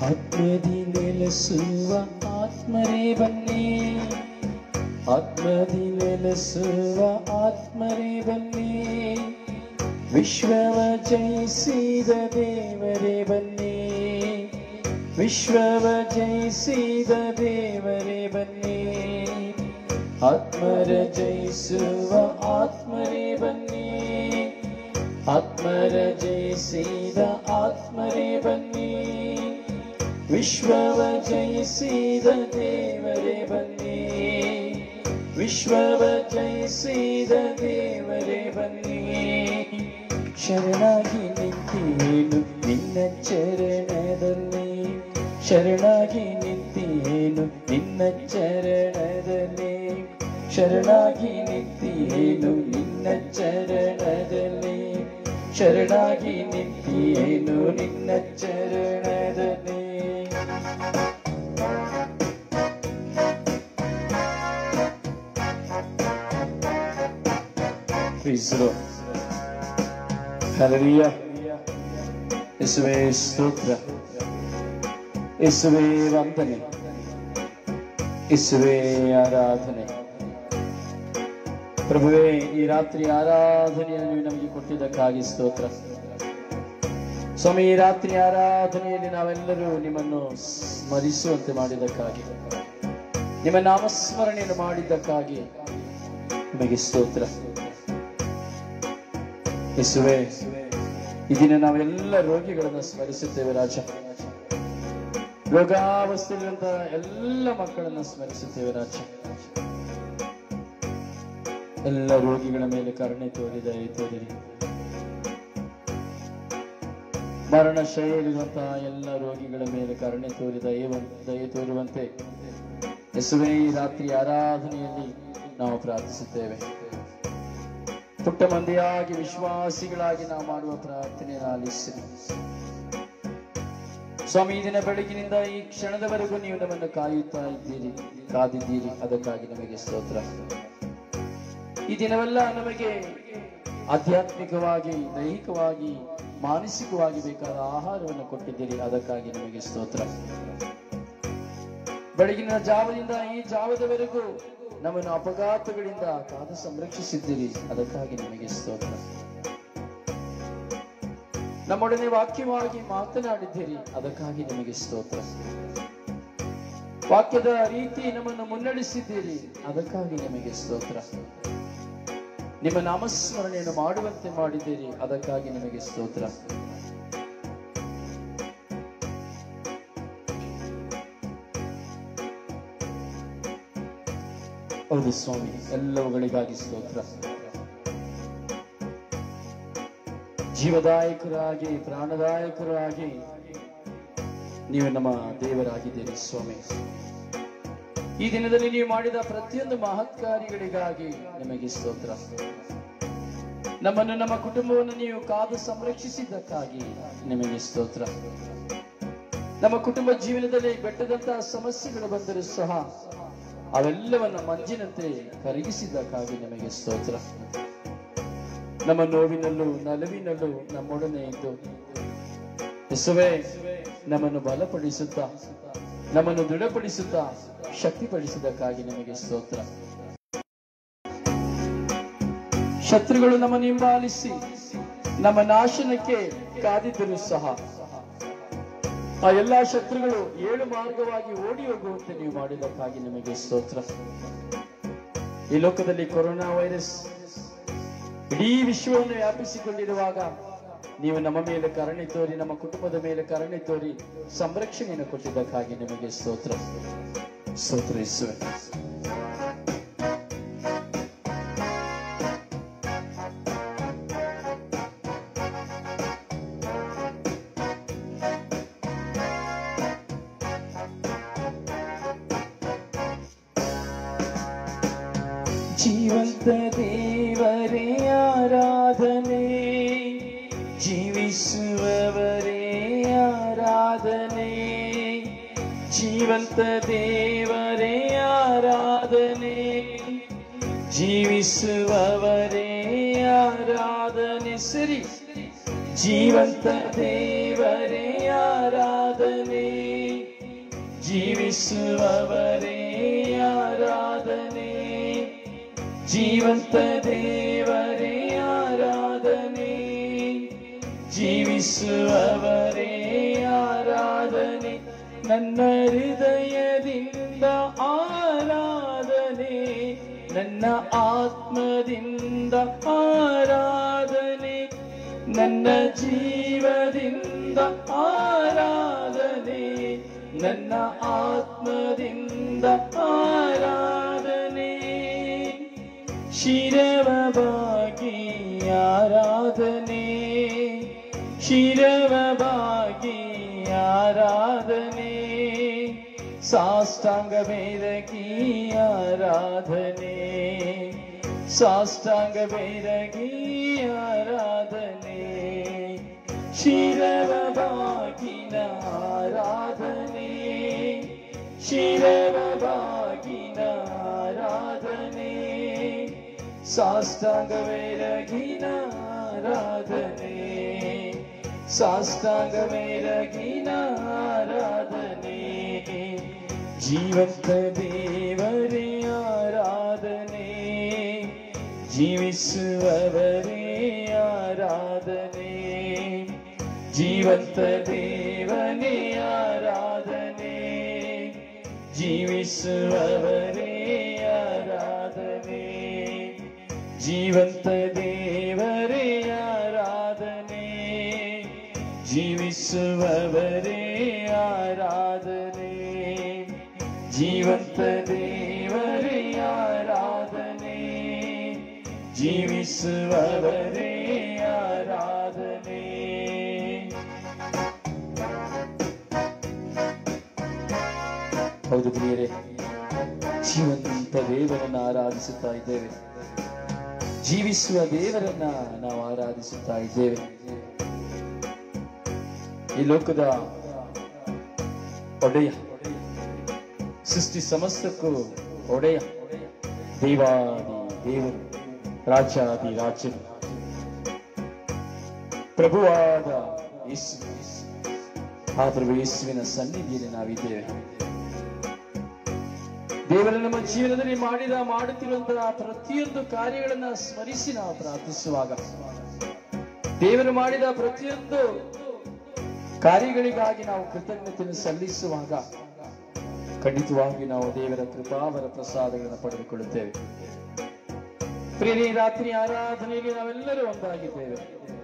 ಆತ್ಮದಿ ನೆಲೆಸುವ ಆತ್ಮರೇ ಬನ್ನಿ ಆತ್ಮದಿ ನೆಲೆಸುವ ಆತ್ಮರೇ ಬನ್ನಿ ವಿಶ್ವವ ಜಯಿಸಿದ ದೇವರೇ ಬನ್ನಿ ವಿಶ್ವವ ಜಯಿಸಿದ ದೇವರೇ ಬನ್ನಿ ಆತ್ಮರ ಜಯಿಸುವ ಆತ್ಮರೇ ಬನ್ನಿ ಆತ್ಮರ ಜಯಿಸಿದ ಆತ್ಮರೇ ಬನ್ನಿ ವಿಶ್ವವ ಜಯಿಸಿದ ದೇವರೇ ಬನ್ನಿ ವಿಶ್ವವ ಜಯಿಸಿದ ದೇವರೇ ಬನ್ನಿ ಶರಣಾಗಿ ನಿಂತೇನು ನಿನ್ನ ಚರಣದಲ್ಲಿ ಶರಣಾಗಿ ನಿಂತೇನು ನಿನ್ನ ಚರಣದಲ್ಲಿ ಶರಣಾಗಿ ನಿಂತೇನು ನಿನ್ನ ಚರಣದಲ್ಲಿ ಶರಣಾಗಿ ನಿಂತೇನು ನಿನ್ನ ಚರಣದಲ್ಲಿ ಪ್ರೀಸರು ಹಲರಿಯ ಯೇಸುವೇ ಸ್ತೋತ್ರ ಯೇಸುವೇ ವಂದನೆ ಯೇಸುವೇ ಆರಾಧನೆ ಪ್ರಭುವೇ ಈ ರಾತ್ರಿ ಆರಾಧನೆಯನ್ನು ನೀವು ನಮಗೆ ಕೊಟ್ಟಿದ್ದಕ್ಕಾಗಿ ಸ್ತೋತ್ರ ಸ್ವಾಮಿ ಈ ರಾತ್ರಿ ಆರಾಧನೆಯಲ್ಲಿ ನಾವೆಲ್ಲರೂ ನಿಮ್ಮನ್ನು ಸ್ಮರಿಸುವಂತೆ ಮಾಡಿದ್ದಕ್ಕಾಗಿ ನಿಮ್ಮ ನಾಮಸ್ಮರಣೆಯನ್ನು ಮಾಡಿದ್ದಕ್ಕಾಗಿ ನಿಮಗೆ ಸ್ತೋತ್ರ ಯೇಸುವೆ ಈ ದಿನ ನಾವೆಲ್ಲ ರೋಗಿಗಳನ್ನು ಸ್ಮರಿಸುತ್ತೇವೆ ರಾಜ ರೋಗಾವಸ್ಥೆಯಲ್ಲಿರುವಂತಹ ಎಲ್ಲ ಮಕ್ಕಳನ್ನು ಸ್ಮರಿಸುತ್ತೇವೆ ರಾಜ ಎಲ್ಲ ರೋಗಿಗಳ ಮೇಲೆ ಕರುಣೆ ತೋರಿ ದಯೆ ತೋರಿರಿ ಮರಣ ಶೈಲಿರುವಂತಹ ಎಲ್ಲ ರೋಗಿಗಳ ಮೇಲೆ ಕರುಣೆ ತೋರಿ ದಯೆ ದಯೆ ತೋರುವಂತೆ ಯೇಸುವೆ ಈ ರಾತ್ರಿ ಆರಾಧನೆಯಲ್ಲಿ ನಾವು ಪ್ರಾರ್ಥಿಸುತ್ತೇವೆ ಪುಟ್ಟ ಮಂದಿಯಾಗಿ ವಿಶ್ವಾಸಿಗಳಾಗಿ ನಾವು ಮಾಡುವ ಪ್ರಾರ್ಥನೆಯನ್ನು ಆಲಿಸಿರಿ ಸ್ವಾಮಿ ಈ ದಿನ ಬೆಳಗಿನಿಂದ ಈ ಕ್ಷಣದವರೆಗೂ ನೀವು ನಮ್ಮನ್ನು ಕಾಯುತ್ತಾ ಇದ್ದೀರಿ ಕಾದಿದ್ದೀರಿ ಅದಕ್ಕಾಗಿ ನಮಗೆ ಸ್ತೋತ್ರ ಈ ದಿನವೆಲ್ಲ ನಮಗೆ ಆಧ್ಯಾತ್ಮಿಕವಾಗಿ ದೈಹಿಕವಾಗಿ ಮಾನಸಿಕವಾಗಿ ಬೇಕಾದ ಆಹಾರವನ್ನು ಕೊಟ್ಟಿದ್ದೀರಿ ಅದಕ್ಕಾಗಿ ನಮಗೆ ಸ್ತೋತ್ರ ಬೆಳಗಿನ ಜಾವದಿಂದ ಈ ಜಾವದವರೆಗೂ ನಮ್ಮನ್ನು ಅಪಘಾತಗಳಿಂದ ಕಾದು ಸಂರಕ್ಷಿಸಿದ್ದೀರಿ ಅದಕ್ಕಾಗಿ ನಿಮಗೆ ಸ್ತೋತ್ರ ನಮ್ಮೊಡನೆ ವಾಕ್ಯವಾಗಿ ಮಾತನಾಡಿದ್ದೀರಿ ಅದಕ್ಕಾಗಿ ನಿಮಗೆ ಸ್ತೋತ್ರ ವಾಕ್ಯದ ರೀತಿ ನಮ್ಮನ್ನು ಮುನ್ನಡೆಸಿದ್ದೀರಿ ಅದಕ್ಕಾಗಿ ನಿಮಗೆ ಸ್ತೋತ್ರ ನಿಮ್ಮ ನಾಮಸ್ಮರಣೆಯನ್ನು ಮಾಡುವಂತೆ ಮಾಡಿದ್ದೀರಿ ಅದಕ್ಕಾಗಿ ನಿಮಗೆ ಸ್ತೋತ್ರ ಹೌದು ಸ್ವಾಮಿ ಎಲ್ಲವುಗಳಿಗಾಗಿ ಸ್ತೋತ್ರ ಜೀವದಾಯಕರಾಗಿ ಪ್ರಾಣದಾಯಕರಾಗಿ ನೀವು ನಮ್ಮ ದೇವರಾಗಿದ್ದೀರಿ ಸ್ವಾಮಿ ಈ ದಿನದಲ್ಲಿ ನೀವು ಮಾಡಿದ ಪ್ರತಿಯೊಂದು ಮಹತ್ ಕಾರ್ಯಗಳಿಗಾಗಿ ನಿಮಗೆ ಸ್ತೋತ್ರ ನಮ್ಮನ್ನು ನಮ್ಮ ಕುಟುಂಬವನ್ನು ನೀವು ಕಾದು ಸಂರಕ್ಷಿಸಿದ್ದಕ್ಕಾಗಿ ನಿಮಗೆ ಸ್ತೋತ್ರ ನಮ್ಮ ಕುಟುಂಬ ಜೀವನದಲ್ಲಿ ಬೆಟ್ಟದಂತಹ ಸಮಸ್ಯೆಗಳು ಬಂದರೂ ಸಹ ಅವೆಲ್ಲವನ್ನ ಮಂಜಿನಂತೆ ಕರಗಿಸಿದ್ದಕ್ಕಾಗಿ ನಿಮಗೆ ಸ್ತೋತ್ರ ನಮ್ಮ ನೋವಿನಲ್ಲೂ ನಲವಿನಲ್ಲೂ ನಮ್ಮೊಡನೆ ಇದ್ದು ಯೇಸುವೇ ನಮ್ಮನ್ನು ಬಲಪಡಿಸುತ್ತಾ ನಮ್ಮನ್ನು ದೃಢಪಡಿಸುತ್ತಾ ಶಕ್ತಿಪಡಿಸಿದ್ದಕ್ಕಾಗಿ ನಿಮಗೆ ಸ್ತೋತ್ರ ಶತ್ರುಗಳು ನಮ್ಮನ್ನು ಹಿಂಬಾಲಿಸಿ ನಮ್ಮ ನಾಶನಕ್ಕೆ ಕಾದಿದ್ದರೂ ಸಹ ಆ ಎಲ್ಲಾ ಶತ್ರುಗಳು ಏಳು ಮಾರ್ಗವಾಗಿ ಓಡಿ ಹೋಗುವಂತೆ ನೀವು ಮಾಡಿದ್ದಕ್ಕಾಗಿ ನಿಮಗೆ ಸ್ತೋತ್ರ ಈ ಲೋಕದಲ್ಲಿ ಕೊರೋನಾ ವೈರಸ್ ಇಡೀ ವಿಶ್ವವನ್ನು ವ್ಯಾಪಿಸಿಕೊಂಡಿರುವಾಗ ನೀವು ನಮ್ಮ ಮೇಲೆ ಕರುಣೆ ತೋರಿ ನಮ್ಮ ಕುಟುಂಬದ ಮೇಲೆ ಕರುಣೆ ತೋರಿ ಸಂರಕ್ಷಣೆಯನ್ನು ಕೊಟ್ಟಿದ್ದಕ್ಕಾಗಿ ನಿಮಗೆ ಸ್ತೋತ್ರ ಸ್ತೋತ್ರ ಯೇಸುವೆ ಜೀವಂತ ದೇವರೇ ಆರಾಧನೆ ಜೀವಿಸುವವರೇ ಆರಾಧನೆ ಜೀವಂತ ದೇವರೇ ಆರಾಧನೆ ಜೀವಿಸುವವರೇ ಆರಾಧನೆ ಸರಿ ಜೀವಂತ ದೇವರೇ ಆರಾಧನೆ ಜೀವಿಸುವವರೇ ಆರಾಧನೆ ಜೀವಂತ ದೇವರೇ ಆರಾಧನೆ ಜೀವಿಸುವವರೇ ಆರಾಧನೆ ನನ್ನ ಹೃದಯದಿಂದ ಆರಾಧನೆ ನನ್ನ ಆತ್ಮದಿಂದ ಆರಾಧನೆ ನನ್ನ ಜೀವದಿಂದ ಆರಾಧನೆ ನನ್ನ ಆತ್ಮದಿಂದ ಆರಾಧನೆ ಶಿರವವಾಗಿ ಆರಾಧನೆ ಶಿರವವಾಗಿ ಆರಾಧನೆ ಸಾಷ್ಟಾಂಗ ಬೇರಗಿ ಆರಾಧನೆ ಸಾಷ್ಟಾಂಗ ಬೇರಗಿ ಆರಾಧನೆ ಶಿರವವಾಗಿನ ಆರಾಧನೆ ಶಿರವವಾಗಿನ ಆರಾಧನೆ ಸಾಷ್ಟಾಂಗ ಬೇರಗಿನ ಆರಾಧನೆ ಸಾಷ್ಟಾಂಗ ಬೇರಗಿನ ಆರಾಧನೆ ಜೀವಂತ ದೇವರೇ ಆರಾಧನೆ ಜೀವಿಸುವವರೇ ಆರಾಧನೆ ಜೀವಂತ ದೇವನೇ ಆರಾಧನೆ ಜೀವಿಸುವವರೇ ಆರಾಧನೆ ಜೀವಂತ ದೇವರೇ ಆರಾಧನೆ ಜೀವಿಸುವವರೇ ಆರಾಧನೆ ಜೀವಂತ ದೇವರೇ ಆರಾಧನೆ ಜೀವಿಸುವವರೇ ಆರಾಧನೆ ಹೌದು ಪ್ರಿಯರೇ ಜೀವಂತ ದೇವರನ್ನ ಆರಾಧಿಸುತ್ತಾ ಇದ್ದೇವೆ ಜೀವಿಸುವ ದೇವರನ್ನ ನಾವು ಆರಾಧಿಸುತ್ತಾ ಇದ್ದೇವೆ ಈ ಲೋಕದ ಒಡೆಯ ಸೃಷ್ಟಿ ಸಮಸ್ತಕ್ಕೂ ಒಡೆಯ ದೇವಾದಿ ದೇವರು ರಾಜಾದಿ ರಾಜರು ಪ್ರಭುವಾದ ಯೇಸು ಆ ಪ್ರಭು ಯೇಸುವಿನ ಸನ್ನಿಧಿಯಲ್ಲಿ ನಾವಿದ್ದೇವೆ ದೇವರು ನಮ್ಮ ಜೀವನದಲ್ಲಿ ಮಾಡಿದ ಮಾಡುತ್ತಿರುವಂತಹ ಪ್ರತಿಯೊಂದು ಕಾರ್ಯಗಳನ್ನ ಸ್ಮರಿಸಿ ನಾವು ಪ್ರಾರ್ಥಿಸುವಾಗ ದೇವರು ಮಾಡಿದ ಪ್ರತಿಯೊಂದು ಕಾರ್ಯಗಳಿಗಾಗಿ ನಾವು ಕೃತಜ್ಞತೆಯನ್ನು ಸಲ್ಲಿಸುವಾಗ ಖಂಡಿತವಾಗಿ ನಾವು ದೇವರ ಕೃಪಾವರ ಪ್ರಸಾದಗಳನ್ನು ಪಡೆದುಕೊಳ್ಳುತ್ತೇವೆ ಪ್ರಿಯರೇ ಈ ರಾತ್ರಿ ಆರಾಧನೆಯಲ್ಲಿ ನಾವೆಲ್ಲರೂ ಒಂದಾಗಿದ್ದೇವೆ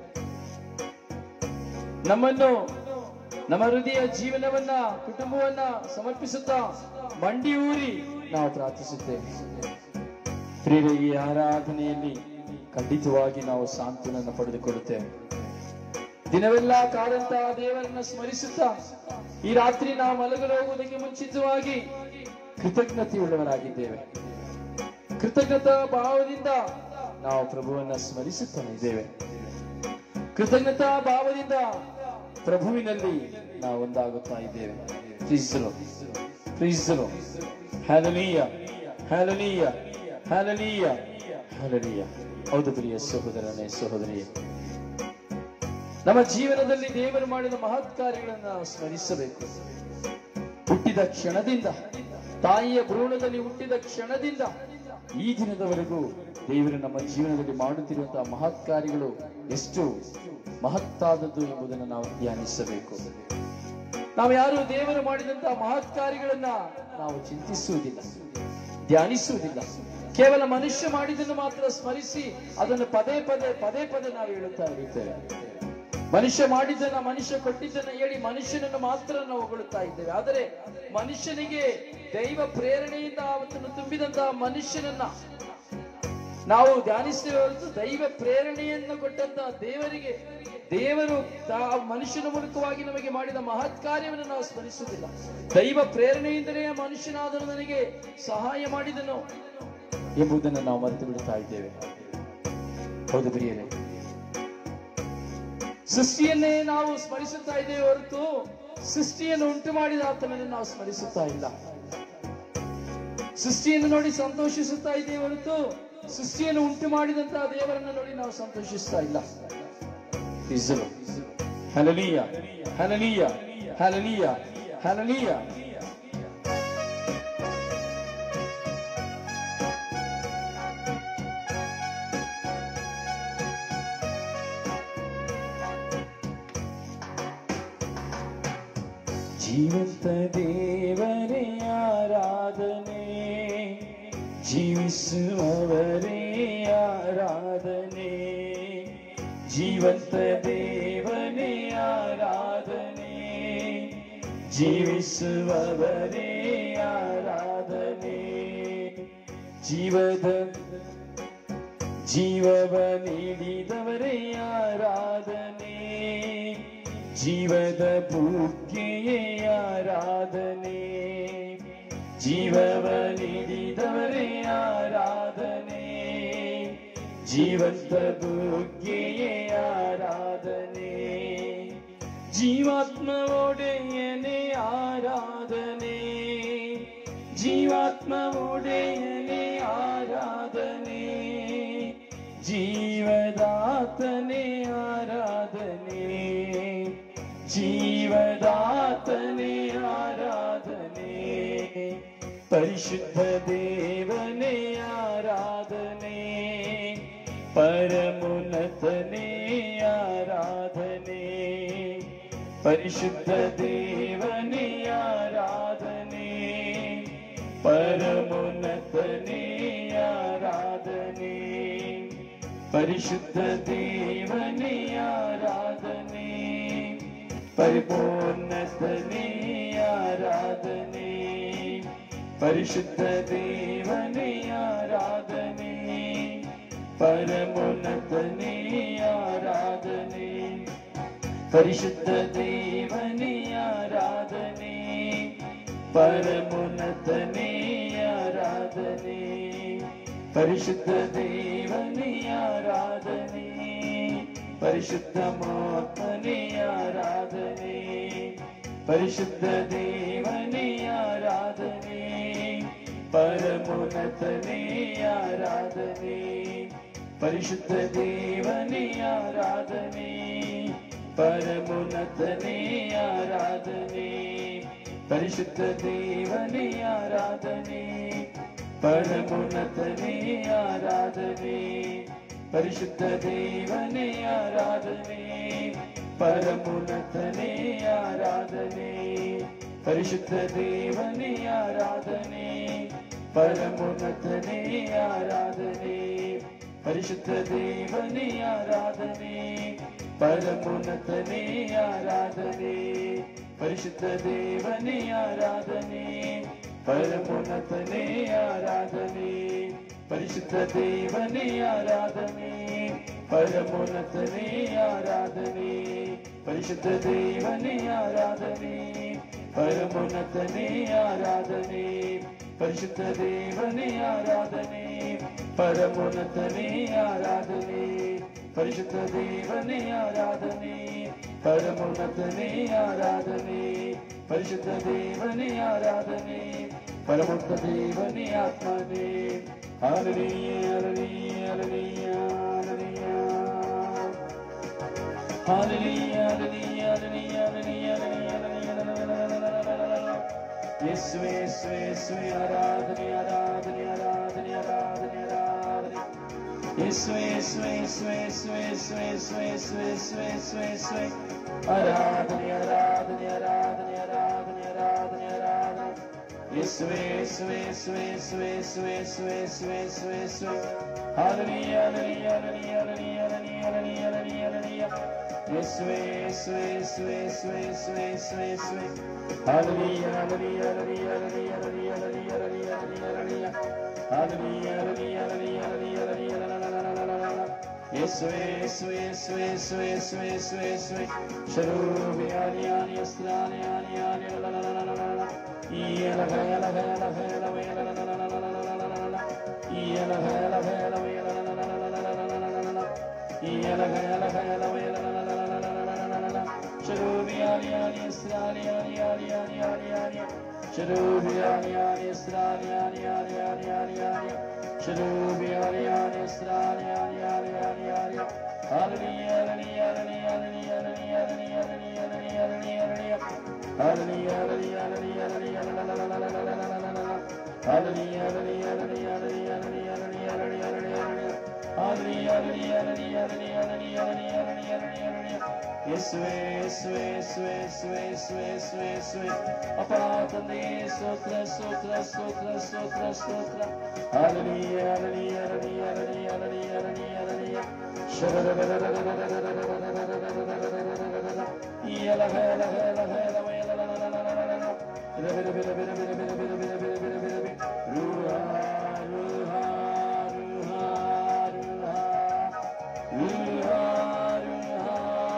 ನಮ್ಮನ್ನು ನಮ್ಮ ಹೃದಯ ಜೀವನವನ್ನ ಕುಟುಂಬವನ್ನ ಸಮರ್ಪಿಸುತ್ತಾ ಮಂಡಿ ಊರಿ ನಾವು ಪ್ರಾರ್ಥಿಸುತ್ತೇವೆ ಪ್ರಿಯರೇ ಈ ಆರಾಧನೆಯಲ್ಲಿ ಖಂಡಿತವಾಗಿ ನಾವು ಸಾಂತ್ವನನ್ನು ಪಡೆದುಕೊಳ್ಳುತ್ತೇವೆ ದಿನವೆಲ್ಲ ಕಾದಂತಹ ದೇವರನ್ನ ಸ್ಮರಿಸುತ್ತಾ ಈ ರಾತ್ರಿ ನಾವು ಮಲಗಲು ಹೋಗುವುದಕ್ಕೆ ಮುಂಚಿತವಾಗಿ ಕೃತಜ್ಞತೆಯುಳ್ಳವರಾಗಿದ್ದೇವೆ ಕೃತಜ್ಞತಾ ಭಾವದಿಂದ ನಾವು ಪ್ರಭುವನ್ನ ಸ್ಮರಿಸುತ್ತಾ ಇದ್ದೇವೆ ಕೃತಜ್ಞತಾ ಭಾವದಿಂದ ಪ್ರಭುವಿನಲ್ಲಿ ನಾವು ಒಂದಾಗುತ್ತಾ ಇದ್ದೇವೆ ಪ್ರೀಸಲು ಪ್ರೀಸಲು ಹ್ಯಾಲಲೀಯ ಹ್ಯಾಲಲೀಯ ಹ್ಯಾಲಲೀಯ ಹ್ಯಾಲಲೀಯ ಹೌದು ಪ್ರಿಯ ಸಹೋದರನೇ ಸಹೋದರಿಯೇ ನಮ್ಮ ಜೀವನದಲ್ಲಿ ದೇವರು ಮಾಡಿದ ಮಹತ್ ಕಾರ್ಯಗಳನ್ನು ನಾವು ಸ್ಮರಿಸಬೇಕು ಹುಟ್ಟಿದ ಕ್ಷಣದಿಂದ ತಾಯಿಯ ಭ್ರೂಣದಲ್ಲಿ ಹುಟ್ಟಿದ ಕ್ಷಣದಿಂದ ಈ ದಿನದವರೆಗೂ ದೇವರು ನಮ್ಮ ಜೀವನದಲ್ಲಿ ಮಾಡುತ್ತಿರುವಂತಹ ಮಹತ್ ಕಾರ್ಯಗಳು ಎಷ್ಟು ಮಹತ್ತಾದದ್ದು ಎಂಬುದನ್ನು ನಾವು ಧ್ಯಾನಿಸಬೇಕು ನಾವು ಯಾರು ದೇವರು ಮಾಡಿದಂತಹ ಮಹತ್ ಕಾರ್ಯಗಳನ್ನ ನಾವು ಚಿಂತಿಸುವುದಿಲ್ಲ ಧ್ಯಾನಿಸುವುದಿಲ್ಲ ಕೇವಲ ಮನುಷ್ಯ ಮಾಡಿದ್ದನ್ನು ಮಾತ್ರ ಸ್ಮರಿಸಿ ಅದನ್ನು ಪದೇ ಪದೇ ಪದೇ ಪದೇ ನಾವು ಹೇಳುತ್ತಾ ಇರುತ್ತೇವೆ ಮನುಷ್ಯ ಮಾಡಿದ್ದನ್ನ ಮನುಷ್ಯ ಕೊಟ್ಟಿದ್ದನ್ನ ಹೇಳಿ ಮನುಷ್ಯನನ್ನು ಮಾತ್ರ ನಾವು ಹೊಗಳುತ್ತಾ ಇದ್ದೇವೆ ಆದರೆ ಮನುಷ್ಯನಿಗೆ ದೈವ ಪ್ರೇರಣೆಯಿಂದ ಅವತ್ತನ್ನು ತುಂಬಿದಂತಹ ಮನುಷ್ಯನನ್ನ ನಾವು ಧ್ಯಾನಿಸ್ತೇವೆ ಹೊರತು ದೈವ ಪ್ರೇರಣೆಯನ್ನು ಕೊಟ್ಟಂತಹ ದೇವರಿಗೆ ದೇವರು ತಾ- ಮನುಷ್ಯನ ಮೂಲಕವಾಗಿ ನಮಗೆ ಮಾಡಿದ ಮಹತ್ ಕಾರ್ಯವನ್ನು ನಾವು ಸ್ಮರಿಸುವುದಿಲ್ಲ ದೈವ ಪ್ರೇರಣೆಯಿಂದಲೇ ಆ ಮನುಷ್ಯನಾದರೂ ನನಗೆ ಸಹಾಯ ಮಾಡಿದನು ಎಂಬುದನ್ನು ನಾವು ಮರೆತು ಬಿಡುತ್ತಾ ಇದ್ದೇವೆ ಹೌದು ಪ್ರಿಯರೇ ಸೃಷ್ಟಿಯನ್ನೇ ನಾವು ಸ್ಮರಿಸುತ್ತಾ ಇದ್ದೇವೆ ಹೊರತು ಸೃಷ್ಟಿಯನ್ನು ಉಂಟು ಮಾಡಿದ ಆತನನ್ನು ನಾವು ಸ್ಮರಿಸುತ್ತಾ ಇಲ್ಲ ಸೃಷ್ಟಿಯನ್ನು ನೋಡಿ ಸಂತೋಷಿಸುತ್ತಾ ಇದ್ದೇವೆ ಹೊರತು ಸೃಷ್ಟಿಯನ್ನು ಉಂಟು ಮಾಡಿದಂತಹ ದೇವರನ್ನು ನೋಡಿ ನಾವು ಸಂತೋಷಿಸ್ತಾ ಇಲ್ಲ ಇಸಲು ಹಲಲೀಯ ಹಲಲೀಯ ಹಲಲೀಯ ಹಲಲೀಯ ಜೀವಂತ ದೇವರೇ ಆರಾಧನೆ ಜೀವಿಸುವವರೇ ಆರಾಧನೆ ಜೀವಂತ ದೇವನೇ ಆರಾಧನೆ ಜೀವಿಸುವವರೇ ಆರಾಧನೆ ಜೀವದ ಜೀವವ ನೀಡಿದವರೇ ಆರಾಧನೆ ಜೀವದ ಬುಗ್ಗೆಯೇ ಆರಾಧನೆ ಜೀವವ ನೀಡಿದವರೇ ಆರಾಧನೆ ಜೀವಂತ ಬುಗ್ಗೆಯೇ ಆರಾಧನೆ ಜೀವಾತ್ಮ ಒಡೆಯನೇ ಆರಾಧನೆ ಜೀವಾತ್ಮ ಒಡೆಯನೇ ಆರಾಧನೆ ಜೀವದಾತನೇ ಆರಾಧನೆ ಜೀವದಾತನೇ ಆರಾಧನೆ ಪರಿಶುದ್ಧ ದೇವನೇ ಆರಾಧನೆ ಪರಮುನ್ನತನೇ ಆರಾಧನೆ ಪರಿಶುದ್ಧ ದೇವನೇ ಆರಾಧನೆ ಪರಮುನ್ನತನೇ ಆರಾಧನೆ ಪರಿಶುದ್ಧ ದೇವನೇ ಆರಾಧನೆ ಪರಿಪೂರ್ಣತನೇ ಆರಾಧನೆ ಪರಿಶುದ್ಧ ದೇವನೇ ಆರಾಧನೆ ಪರಮೋನ್ನತನೇ ಆರಾಧನೆ ಪರಿಶುದ್ಧ ದೇವನೇ ಆರಾಧನೆ ಪರಮೋನ್ನತನೇ ಆರಾಧನೆ ಪರಿಶುದ್ಧ ದೇವನೇ ಆರಾಧನೆ ಪರಿಶುದ್ಧ ಮಾತನೇ ಆರಾಧನೆ ಪರಿಶುದ್ಧ ದೇವನೇ ಆರಾಧನೆ ಪರಮೋನ್ನತನೇ ಆರಾಧನೆ ಪರಿಶುದ್ಧ ದೇವನೇ ಆರಾಧನೆ ಪರಮೋನ್ನತನೇ ಆರಾಧನೆ ಪರಿಶುದ್ಧ ದೇವನೇ ಆರಾಧನೆ ಪರಮೋನ್ನತನೇ ಆರಾಧನೆ ಪರಿಶುದ್ಧ ದೇವನೇ ಆರಾಧನೆ ಪರಮೋನ್ನತನೇ ಆರಾಧನೆ ಪರಿಶುದ್ಧ ದೇವನೇ ಆರಾಧನೆ ಪರಮೋನ್ನತನೇ ಆರಾಧನೆ ಪರಿಶುದ್ಧ ದೇವನೇ ಆರಾಧನೆ ಪರಮೋನ್ನತನೇ ಆರಾಧನೆ ಪರಿಶುದ್ಧ ದೇವನೇ ಆರಾಧನೆ ಪರಮೋನ್ನತನೇ ಆರಾಧನೆ ಪರಿಶುದ್ಧ ದೇವನೇ ಆರಾಧನೆ ಪರಮೋನ್ನತನೇ ಆರಾಧನೆ ಪರಿಶುದ್ಧ ದೇವನೇ ಆರಾಧನೆ ಪರಮೋನ್ನತನೇ ಆರಾಧನೆ ಪರಿಶುದ್ಧ ದೇವನೇ ಆರಾಧನೆ ಪರಮೋನ್ನತನೇ ಆರಾಧನೆ ಪರಿಶುದ್ಧ ದೇವನೇ ಆರಾಧನೆ ಪರಮೋನ್ನತನೇ ಆರಾಧನೆ ಪರಿಶುದ್ಧ ದೇವನೇ ಆರಾಧನೆ ಪರಮೋನ್ನತ ದೇವನೇ ಆತ್ಮನೇ ಹರಳಿಯ ಹರಳಿಯ ಹರಳಿಯ ಹರಳಿಯ ಹರಳಿಯ ಹರಳಿಯ ಹರಳಿಯ ಯೇಸುವೆ ಯೇಸುವೆ ಯೇಸುವೆ ಆರಾಧನೆ ಆರಾಧನೆ ಆರಾಧನೆ ಆರಾಧನೆ ಆರಾಧನೆ ಯೇಸುವೆ ಯೇಸುವೆ ಯೇಸುವೆ ಯೇಸುವೆ ಯೇಸುವೆ ಯೇಸುವೆ ಯೇಸುವೆ ಯೇಸುವೆ ಯೇಸುವೆ ಯೇಸುವೆ ಆರಾಧನೆ ಆರಾಧನೆ ಆರಾಧನೆ ಆರಾಧನೆ ಆರಾಧನೆ ಆರಾಧನೆ ಯೇಸುವೆ ಯೇಸುವೆ ಯೇಸುವೆ ಯೇಸುವೆ ಯೇಸುವೆ ಯೇಸುವೆ ಯೇಸುವೆ ಯೇಸುವೆ ಯೇಸುವೆ ಹರಳಿಯ ಹರಳಿಯ ಹರಳಿಯ ಹರಳಿಯ ಹರಳಿಯ ಹರಳಿಯ ಹರಳಿಯ ಹರಳಿಯ ಯೇಸುವೆ ಯೇಸುವೆ ಯೇಸುವೆ ಯೇಸುವೆ ಯೇಸುವೆ ಯೇಸುವೆ ಯೇಸುವೆ ಹರಳಿಯ ಹರಳಿಯ ಹರಳಿಯ ಹರಳಿಯ ಹರಳಿಯ ಹರಳಿಯ ಹರಳಿಯ ಹರಳಿಯ ಹರಳಿಯ ಹರಳಿಯ ಹರಳಿಯ ಹರಳಿಯ ಹರಳಿಯ ಹರಳಿಯ ಯೇಸುವೆ ಯೇಸುವೆ ಯೇಸುವೆ ಯೇಸುವೆ ಯೇಸುವೆ ಯೇಸುವೆ ಯೇಸುವೆ ಶರೂಬಿ ಆನಿ ಆನಿ ಅಸ್ಲಾನಿ ಆನಿ ಆನಿ ಲಲಲಲಲಲಲ ಈಯಲ ಗಯಲ ಗಯಲ ಗಯಲ ವಯಲ ಲಲಲಲಲಲಲಲಲ ಈಯಲ ಗಯಲ ಗಯಲ ವಯಲ ಲಲಲಲಲಲಲಲಲ ಈಯಲ ಗಯಲ ಗಯಲ ವಯಲ ಲಲಲಲಲಲಲಲಲ ಶರೂಬಿ ಆನಿ ಆನಿ ಅಸ್ಲಾನಿ ಆನಿ ಆನಿ ಆನಿ ಆನಿ ಆನಿ ಶರೂಬಿ ಆನಿ ಆನಿ ಅಸ್ಲಾನಿ ಆನಿ ಆನಿ ಆನಿ ಆನಿ ಆನಿ ಶರೂಬಿ ಆನಿ ಆನಿ ಅಸ್ಲಾನಿ ಆನಿ ಆನಿ ಆನಿ ಆನಿ Hallelujah, hallelujah, hallelujah, hallelujah, hallelujah, hallelujah, hallelujah, hallelujah, hallelujah, hallelujah, hallelujah, la, la, la, la, la, la, la, la, la, la, la. Hallelujah, hallelujah, hallelujah, hallelujah, hallelujah, hallelujah, hallelujah, hallelujah, hallelujah. Hallelujah, hallelujah, hallelujah, hallelujah, hallelujah, hallelujah, hallelujah, hallelujah. ಯೇಸುವೆ ಯೇಸುವೆ ಯೇಸುವೆ ಯೇಸುವೆ ಯೇಸುವೆ ಯೇಸುವೆ ಯೇಸುವೆ ಅಪ್ಪ ತಂದೆಯೇ ಸ್ತೋತ್ರ ಸ್ತೋತ್ರ ಸ್ತೋತ್ರ ಸ್ತೋತ್ರ ಸ್ತೋತ್ರ ಹರಳಿಯ ಹರಳಿಯ ಹರಳಿಯ ಹರಳಿಯ ಹರಳಿಯ ಹರಳಿಯ ಹರಳಿಯ ಈ ಎಲಹ ಎಲಹ ಎಲಹ ಎಲಹ ಎಲಹ ಬಿರ ಬಿರ ಬಿರ ಬಿರ ಬಿರ ಬಿರ ಬಿರ ಬಿರ ಬಿರ ಬಿರ ಬಿರ ಬಿರ ರೂಹಾ ರೂಹಾ ರೂಹಾ ರೂಹಾ ರೂಹಾ ರೂಹಾ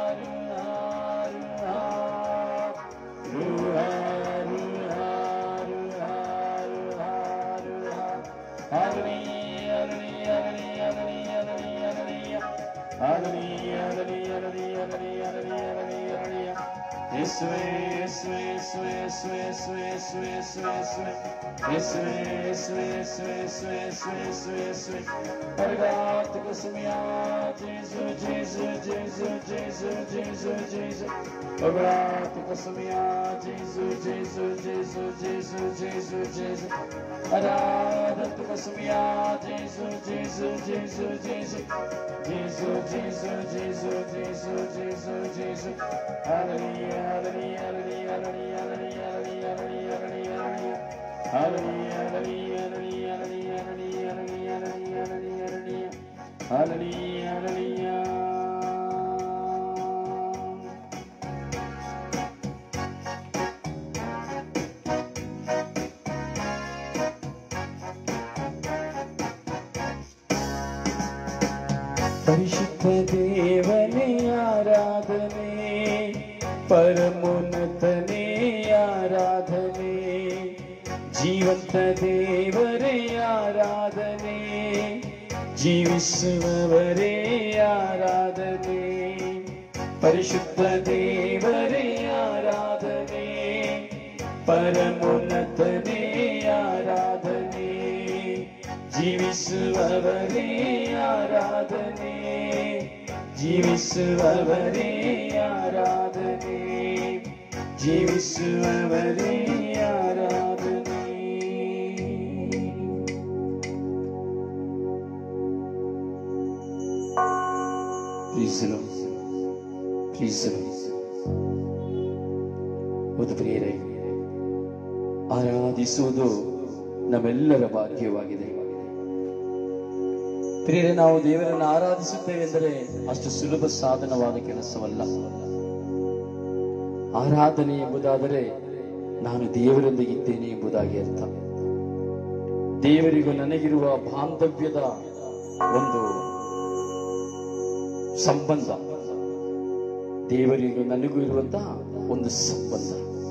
ರೂಹಾ ರೂಹಾ ರೂಹಾ ರೂಹಾ ರೂಹಾ ರೂಹಾ ರೂಹಾ ಹರಳಿ ಹರಳಿ ಹರಳಿ ಹರಳಿ ಹರಳಿ ಹರಳಿಯ ಹರಳಿ ಹರಳಿ ಹರಳಿ ಹರಳಿ ಹರಳಿ ಹರಳಿ ಹರಳಿಯ ಯೇಸುವೆ ಯೇಸುವೆ ಯೇಸುವೆ ಯೇಸುವೆ ಯೇಸುವೆ ಯೇಸುವೆ ಯೇಸುವೆ ಯೇಸುವೆ ಯೇಸುವೆ ಯೇಸುವೆ ಯೇಸುವೆ ಯೇಸುವೆ ಯೇಸುವೆ ಯೇಸುವೆ ಪರಗಾತಕ ಸಮಯ ಜೇಸು ಜೇಸು ಜೇಸು ಜೇಸು ಜೇಸು ಜೇಸು ಪರಗಾತಕ ಸಮಯ ಜೇಸು ಜೇಸು ಜೇಸು ಜೇಸು ಜೇಸು ಜೇಸು ಆರಾಧಕ ಸಮಯ ಜೇಸು ಜೇಸು ಜೇಸು ಜೇಸು ಜೇಸು ಜೇಸು ಜೇಸು ಜೇಸು ಜೇಸು ಜೇಸು ಹರಳಿ ಹರಳಿ ಹರಳಿ ಹರಳಿ ಹರಳಿ ಹರಳಿ ಹರಳಿ ಹರಳಿ ಹರಳಿ ಹರಳಿ ಹರಳಿ ಹರಳಿ ಹರಳಿ ಹರಳಿ ಹರಳಿ ಹರಳಿ ಹರಳಿ ಹರಳಿ ಹರಳಿಯ ಪರಿಶುದ್ಧ ದೇವನೇ ಆರಾಧನೆ ಪರಮೋನ್ನತನೇ ಆರಾಧನೆ ಜೀವಂತ ದೇವರೇ ಆರಾಧನೆ ಜೀವಿಸುವವರೇ ಆರಾಧನೆ ಪರಿಶುದ್ಧ ದೇವರೇ ಆರಾಧನೆ ಪರಮೋನ್ನತನೇ ಆರಾಧನೆ ಜೀವಿಸುವವರೇ ಆರಾಧನೆ ಜೀವಿಸುವವರೇ ಆರಾಧನೆ ಜೀವಿಸುವವರೇ ಆರಾಧನೆ ಪ್ರೀಸಲು ಪ್ರೀಸಲು ಹೌದು ಪ್ರಿಯರೇ ಆರಾಧಿಸುವುದು ನಮ್ಮೆಲ್ಲರ ಭಾಗ್ಯವಾಗಿದೆ ಪ್ರಿಯರೇ ನಾವು ದೇವರನ್ನು ಆರಾಧಿಸುತ್ತೇವೆ ಎಂದರೆ ಅಷ್ಟು ಸುಲಭ ಸಾಧನವಾದ ಕೆಲಸವಲ್ಲ ಆರಾಧನೆ ಎಂಬುದಾದರೆ ನಾನು ದೇವರೊಂದಿಗೆ ಇದ್ದೇನೆ ಎಂಬುದಾಗಿ ಅರ್ಥ ದೇವರಿಗೂ ನನಗಿರುವ ಬಾಂಧವ್ಯದ ಒಂದು ಸಂಬಂಧ ದೇವರಿಗೂ ನನಗೂ ಇರುವಂತಹ ಒಂದು ಸಂಬಂಧ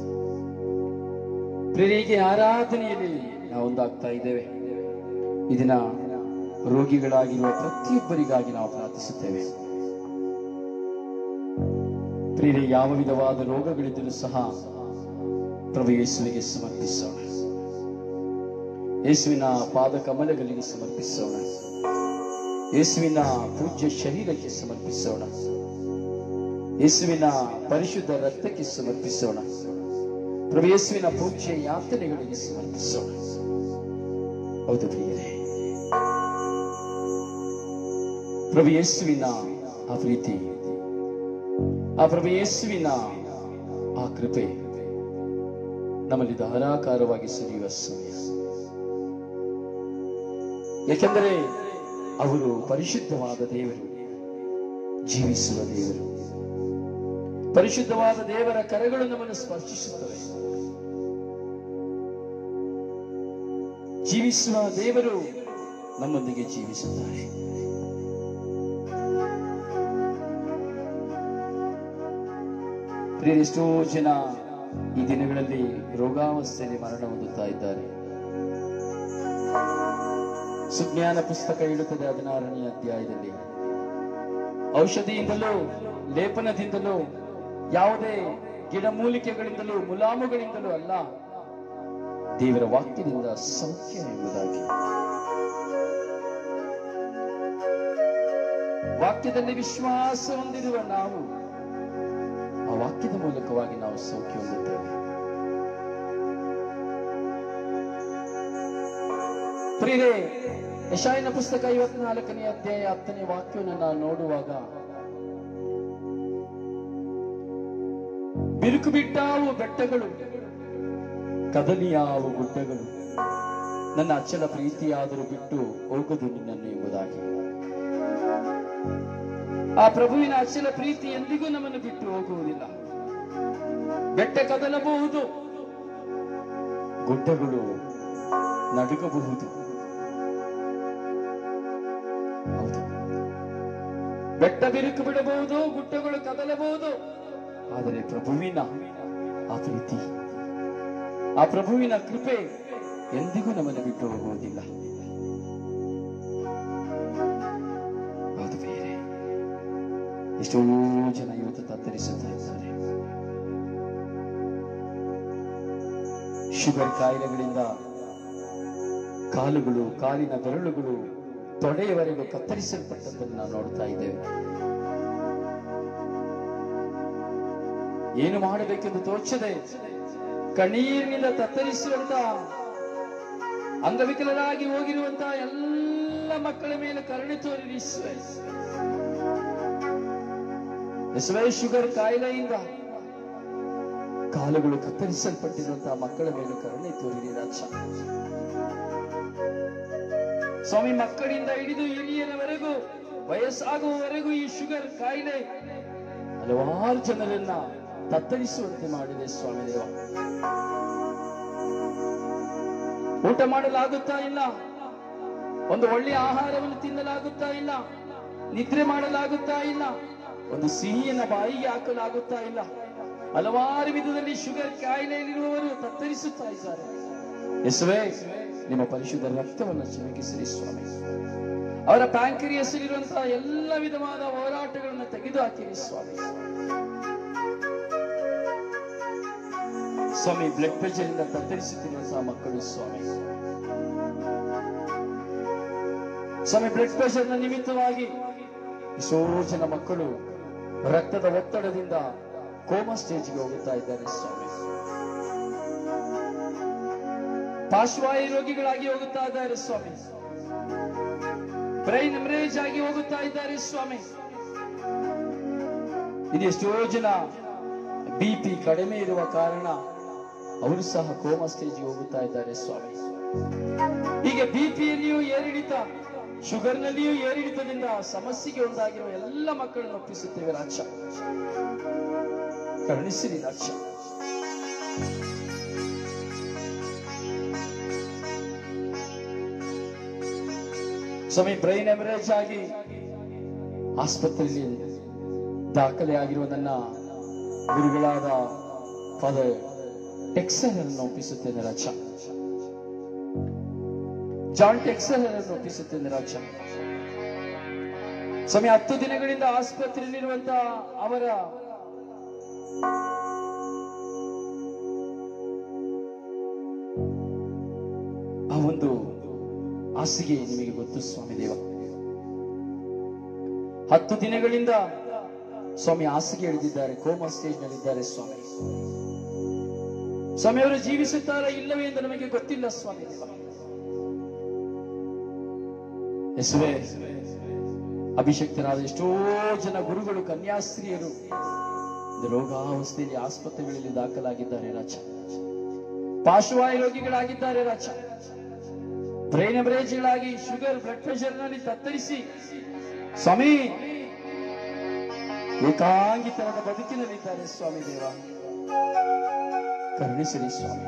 ಪ್ರಿಯರಿಗೆ ಆರಾಧನೆಯಲ್ಲಿ ನಾವು ಒಂದಾಗ್ತಾ ಇದ್ದೇವೆ ಇದನ್ನ ರೋಗಿಗಳಾಗಿರುವ ಪ್ರತಿಯೊಬ್ಬರಿಗಾಗಿ ನಾವು ಪ್ರಾರ್ಥಿಸುತ್ತೇವೆ ಪ್ರಿಯರೇ ಯಾವ ವಿಧವಾದ ರೋಗಗಳಿದ್ದರೂ ಸಹ ಪ್ರಭು ಯೇಸುವಿಗೆ ಸಮರ್ಪಿಸೋಣ ಯೇಸುವಿನ ಪಾದ ಕಮಲಗಳಿಗೆ ಸಮರ್ಪಿಸೋಣ ಯೇಸುವಿನ ಪೂಜ್ಯ ಶರೀರಕ್ಕೆ ಸಮರ್ಪಿಸೋಣ ಯೇಸುವಿನ ಪರಿಶುದ್ಧ ರಕ್ತಕ್ಕೆ ಸಮರ್ಪಿಸೋಣ ಪ್ರಭು ಯೇಸುವಿನ ಪೂಜ್ಯ ಯಾತನೆಗಳಿಗೆ ಸಮರ್ಪಿಸೋಣ ಹೌದು ಪ್ರಿಯರೇ ಪ್ರಭು ಯೇಸುವಿನ ಆ ಪ್ರೀತಿ ಆ ಪ್ರಭು ಯೇಸುವಿನ ಆ ಕೃಪೆ ನಮ್ಮಲ್ಲಿ ಧಾರಾಕಾರವಾಗಿ ಸುರಿಯುವ ಸಮಯ ಯಾಕೆಂದರೆ ಅವರು ಪರಿಶುದ್ಧವಾದ ದೇವರು ಜೀವಿಸುವ ದೇವರು ಪರಿಶುದ್ಧವಾದ ದೇವರ ಕರೆಗಳು ನಮ್ಮನ್ನು ಸ್ಪರ್ಶಿಸುತ್ತವೆ ಜೀವಿಸುವ ದೇವರು ನಮ್ಮೊಂದಿಗೆ ಜೀವಿಸುತ್ತಾರೆ ಪ್ರಿಯರೇ, ಎಷ್ಟೋ ಜನ ಈ ದಿನಗಳಲ್ಲಿ ರೋಗಾವಸ್ಥೆಯಲ್ಲಿ ಮರಣ ಹೊಂದುತ್ತಾ ಇದ್ದಾರೆ ಸುಜ್ಞಾನ ಪುಸ್ತಕ ಹೇಳುತ್ತದೆ ಹದಿನಾರನೇ ಅಧ್ಯಾಯದಲ್ಲಿ ಔಷಧಿಯಿಂದಲೂ ಲೇಪನದಿಂದಲೂ ಯಾವುದೇ ಗಿಡಮೂಲಿಕೆಗಳಿಂದಲೂ ಮುಲಾಮುಗಳಿಂದಲೂ ಅಲ್ಲ ದೇವರ ವಾಕ್ಯದಿಂದ ಸೌಖ್ಯ ಎಂಬುದಾಗಿ ವಾಕ್ಯದಲ್ಲಿ ವಿಶ್ವಾಸ ಹೊಂದಿರುವ ನಾವು ಆ ವಾಕ್ಯದ ಮೂಲಕವಾಗಿ ನಾವು ಸೌಖ್ಯ ಹೊಂದುತ್ತೇವೆ ಪ್ರಿಯರೇ ಯಶಾಯನ ಪುಸ್ತಕ ಐವತ್ನಾಲ್ಕನೇ ಅಧ್ಯಾಯ ಹತ್ತನೇ ವಾಕ್ಯವನ್ನು ನಾವು ನೋಡುವಾಗ ಬಿರುಕು ಬಿಟ್ಟಾವು ಬೆಟ್ಟಗಳು ಕದಲಿಯಾವು ಗುಡ್ಡಗಳು ನನ್ನ ಅಚ್ಚಲ ಪ್ರೀತಿಯಾದರೂ ಬಿಟ್ಟು ಹೋಗುದು ನಿನ್ನನ್ನು ಎಂಬುದಾಗಿ ಆ ಪ್ರಭುವಿನ ಅಚ್ಚಲ ಪ್ರೀತಿ ಎಂದಿಗೂ ನಮ್ಮನ್ನು ಬಿಟ್ಟು ಹೋಗುವುದಿಲ್ಲ ಬೆಟ್ಟ ಕದಲಬಹುದು ಗುಡ್ಡಗಳು ನಡುಗಬಹುದು ಹೌದು ಬೆಟ್ಟ ಬಿರುಕು ಬಿಡಬಹುದು ಗುಡ್ಡಗಳು ಕದಲಬಹುದು ಆದರೆ ಪ್ರಭುವಿನ ಆ ಪ್ರೀತಿ ಆ ಪ್ರಭುವಿನ ಕೃಪೆ ಎಂದಿಗೂ ನಮ್ಮನ್ನು ಬಿಟ್ಟು ಹೋಗುವುದಿಲ್ಲ ಹೌದು ಬೇರೆ ಎಷ್ಟೋ ಜನ ಇವತ್ತು ತತ್ತರಿಸುತ್ತಾ ಇದ್ದಾರೆ ಶುಗರ್ ಕಾಯಿಲೆಗಳಿಂದ ಕಾಲುಗಳು ಕಾಲಿನ ಬೆರಳುಗಳು ತೊಡೆಯವರೆಗೂ ಕತ್ತರಿಸಲ್ಪಟ್ಟದ್ದನ್ನು ನಾವು ನೋಡ್ತಾ ಇದ್ದೇವೆ ಏನು ಮಾಡಬೇಕೆಂದು ತೋಚದೆ ಕಣ್ಣೀರಿನಿಂದ ತತ್ತರಿಸುವಂತ ಅಂಗವಿಕಲರಾಗಿ ಹೋಗಿರುವಂತಹ ಎಲ್ಲ ಮಕ್ಕಳ ಮೇಲೆ ಕರುಣೆ ತೋರಿರಿ ಯೇಸುವೆ. ಯೇಸುವೆ ಶುಗರ್ ಕಾಯಿಲೆಯಿಂದ ಕಾಲುಗಳು ಕತ್ತರಿಸಲ್ಪಟ್ಟಿರುವಂತಹ ಮಕ್ಕಳ ಮೇಲೆ ಕರುಣೆ ತೋರಿರಿ ರಾಜ ಸ್ವಾಮಿ ಮಕ್ಕಳಿಂದ ಹಿಡಿದು ಹಿರಿಯರವರೆಗೂ ವಯಸ್ಸಾಗುವವರೆಗೂ ಈ ಶುಗರ್ ಕಾಯಿಲೆ ಹಲವಾರು ಜನರನ್ನ ತತ್ತರಿಸುವಂತೆ ಮಾಡಿದೆ ಸ್ವಾಮಿ ದೇವ ಊಟ ಮಾಡಲಾಗುತ್ತಾ ಇಲ್ಲ ಒಂದು ಒಳ್ಳೆಯ ಆಹಾರವನ್ನು ತಿನ್ನಲಾಗುತ್ತಾ ಇಲ್ಲ ನಿದ್ರೆ ಮಾಡಲಾಗುತ್ತಾ ಇಲ್ಲ ಒಂದು ಸಿಹಿಯನ್ನ ಬಾಯಿಗೆ ಹಾಕಲಾಗುತ್ತಾ ಇಲ್ಲ ಹಲವಾರು ವಿಧದಲ್ಲಿ ಶುಗರ್ ಕಾಯಿಲೆಯಲ್ಲಿರುವವರು ತತ್ತರಿಸುತ್ತಾ ಇದ್ದಾರೆ ಯೇಸುವೆ ನಿಮ್ಮ ಪರಿಶುದ್ಧ ರಕ್ತವನ್ನು ಚಿಮುಕಿಸಿರಿ ಸ್ವಾಮಿ ಅವರ ಪ್ಯಾಂಕರಿಯಸ್ಸಲ್ಲಿರುವಂತಹ ಎಲ್ಲ ವಿಧವಾದ ಹೋರಾಟಗಳನ್ನು ತೆಗೆದು ಹಾಕಿರಿ ಸ್ವಾಮಿ ಸ್ವಾಮಿ ಬ್ಲಡ್ ಪ್ರೆಷರ್ ಇಂದ ತತ್ತರಿಸುತ್ತಿರುವಂತಹ ಮಕ್ಕಳು ಸ್ವಾಮಿ ಸ್ವಾಮಿ ಬ್ಲಡ್ ಪ್ರೆಷರ್ ನ ನಿಮಿತ್ತವಾಗಿ ಎಷ್ಟೋ ಜನ ಮಕ್ಕಳು ರಕ್ತದ ಒತ್ತಡದಿಂದ ಕೋಮಾ ಸ್ಟೇಜ್ಗೆ ಹೋಗುತ್ತಾ ಇದ್ದಾರೆ ಸ್ವಾಮಿ ಪಾರ್ಶ್ವಾಯು ರೋಗಿಗಳಾಗಿ ಹೋಗುತ್ತಾ ಇದ್ದಾರೆ ಸ್ವಾಮಿ ಬ್ರೈನ್ ಹೆಮರೇಜ್ ಆಗಿ ಹೋಗುತ್ತಾ ಇದ್ದಾರೆ ಸ್ವಾಮಿ ಇದು ಎಷ್ಟೋ ಜನ ಬಿ ಪಿ ಕಡಿಮೆ ಇರುವ ಕಾರಣ ಅವರು ಸಹ ಕೋಮಾ ಸ್ಟೇಜ್ಗೆ ಹೋಗುತ್ತಾ ಇದ್ದಾರೆ ಸ್ವಾಮಿ ಹೀಗೆ ಬಿಪಿಯಲ್ಲಿಯೂ ಏರಿಳಿತ ಶುಗರ್ನಲ್ಲಿಯೂ ಏರಿಳಿತದಿಂದ ಸಮಸ್ಯೆಗೆ ಒಂದಾಗಿರುವ ಎಲ್ಲ ಮಕ್ಕಳನ್ನು ಒಪ್ಪಿಸುತ್ತೇವೆ ರಾಜ ಕರುಣಿಸಿರಿ ರಾಜ ಸ್ವಾಮಿ ಬ್ರೈನ್ ಎಮರೇಜ್ ಆಗಿ ಆಸ್ಪತ್ರೆಯಲ್ಲಿ ದಾಖಲೆ ಆಗಿರುವ ನನ್ನ ಗುರುಗಳಾದ ಫಾದರ್ ಟೆಕ್ಸನ್ ಅನ್ನು ಒಪ್ಪಿಸುತ್ತೇನೆ ರಾಜ ಜಾನ್ ಟೆಕ್ಸನ್ ಅನ್ನು ಒಪ್ಪಿಸುತ್ತೇನೆ ರಾಜ ಸ್ವಾಮಿ ಹತ್ತು ದಿನಗಳಿಂದ ಆಸ್ಪತ್ರೆಯಲ್ಲಿರುವಂತಹ ಅವರ ಆ ಒಂದು ಹಾಸಿಗೆ ನಿಮಗೆ ಗೊತ್ತು ಸ್ವಾಮಿ ದೇವ ಹತ್ತು ದಿನಗಳಿಂದ ಸ್ವಾಮಿ ಹಾಸಿಗೆ ಹಿಡಿದಿದ್ದಾರೆ ಕೋಮಾ ಸ್ಟೇಜ್ ನಲ್ಲಿದ್ದಾರೆ ಸ್ವಾಮಿ ಸ್ವಾಮಿ ಅವರು ಜೀವಿಸುತ್ತಾರಾ ಇಲ್ಲವೇ ಎಂದು ನಮಗೆ ಗೊತ್ತಿಲ್ಲ ಸ್ವಾಮಿ ದೇವ ಯೇಸುವೆ ಅಭಿಷಕ್ತರಾದ ಎಷ್ಟೋ ಜನ ಗುರುಗಳು ಕನ್ಯಾಸ್ತ್ರೀಯರು ಒಂದು ರೋಗಾವಸ್ಥೆಯಲ್ಲಿ ಆಸ್ಪತ್ರೆಗಳಲ್ಲಿ ದಾಖಲಾಗಿದ್ದಾರೆ ರಾಜ ಪಾರ್ಶ್ವವಾಯು ರೋಗಿಗಳಾಗಿದ್ದಾರೆ ರಾಜ ಬ್ರೈನ್ ಎಮರೇಜ್ಗಳಾಗಿ ಶುಗರ್ ಬ್ಲಡ್ ಪ್ರೆಷರ್ ನಲ್ಲಿ ತತ್ತರಿಸಿ ಸ್ವಾಮಿ ಏಕಾಂಗಿತನದ ಬದುಕಿನಲ್ಲಿದ್ದಾರೆ ಸ್ವಾಮಿ ದೇವ ಕರುಣಿಸಿರಿ ಸ್ವಾಮಿ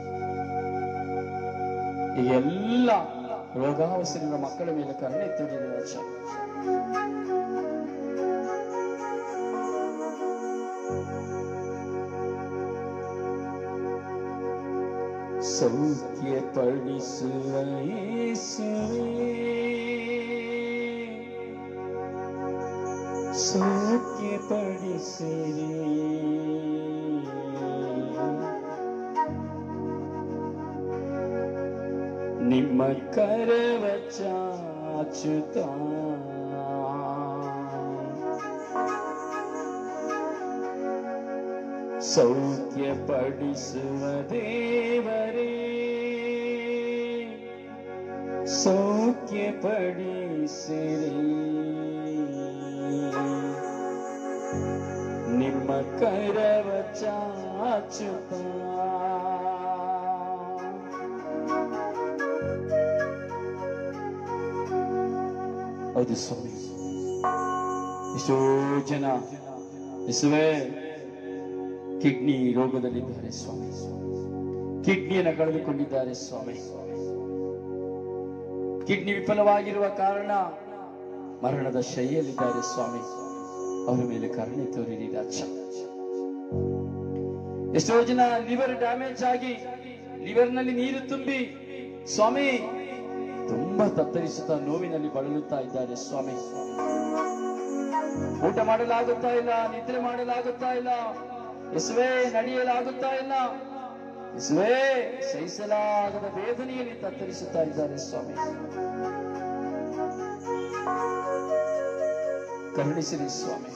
ಈ ಎಲ್ಲ ರೋಗಾವಸ್ಥೆಯ ಮಕ್ಕಳ ಮೇಲೆ ಕರುಣೆ ತೋರಿದ ರಾಜ ಸೌಖ್ಯಪಡಿಸುವ ಯೇಸುವೇ ಸೌಖ್ಯಪಡಿಸಿರಿ ನಿಮ್ಮ ಕರವ ಚಾಚುತ್ತ ಸೌಖ್ಯಪಡಿಸುವ ದೇವರೇ ಸೌಖ್ಯಪಡಿಸಿರಿ ನಿಮ್ಮ ಕರವ ಚಾಚುತ್ತ ಹೌದು ಸ್ವಾಮಿ ಎಷ್ಟೋ ಜನ ಯೇಸುವೇ ಕಿಡ್ನಿ ರೋಗದಲ್ಲಿದ್ದಾರೆ ಸ್ವಾಮಿ ಕಿಡ್ನಿಯನ್ನು ಕಳೆದುಕೊಂಡಿದ್ದಾರೆ ಸ್ವಾಮಿ ಕಿಡ್ನಿ ವಿಫಲವಾಗಿರುವ ಕಾರಣ ಮರಣದ ಶೈಲಿಯಲ್ಲಿದ್ದಾರೆ ಸ್ವಾಮಿ ಅವರ ಮೇಲೆ ಕರುಣೆ ತೋರಿರಿ ರಾಜ ಎಷ್ಟೋ ಜನ ಲಿವರ್ ಡ್ಯಾಮೇಜ್ ಆಗಿ ಲಿವರ್ ನಲ್ಲಿ ನೀರು ತುಂಬಿ ಸ್ವಾಮಿ ತುಂಬಾ ತತ್ತರಿಸುತ್ತಾ ನೋವಿನಲ್ಲಿ ಬಳಲುತ್ತಾ ಇದ್ದಾರೆ ಸ್ವಾಮಿ ಊಟ ಮಾಡಲಾಗುತ್ತಾ ಇಲ್ಲ ನಿದ್ರೆ ಮಾಡಲಾಗುತ್ತಾ ಇಲ್ಲ ಇಸುವೆ ನಡೆಯಲಾಗುತ್ತಾ ಇಲ್ಲ ಇಸುವೆ ಸಹಿಸಲಾಗದ ವೇದನೆಯಲ್ಲಿ ತತ್ತರಿಸುತ್ತಾ ಇದ್ದಾರೆ ಸ್ವಾಮಿ ಕರುಣಿಸಿರಿ ಸ್ವಾಮಿ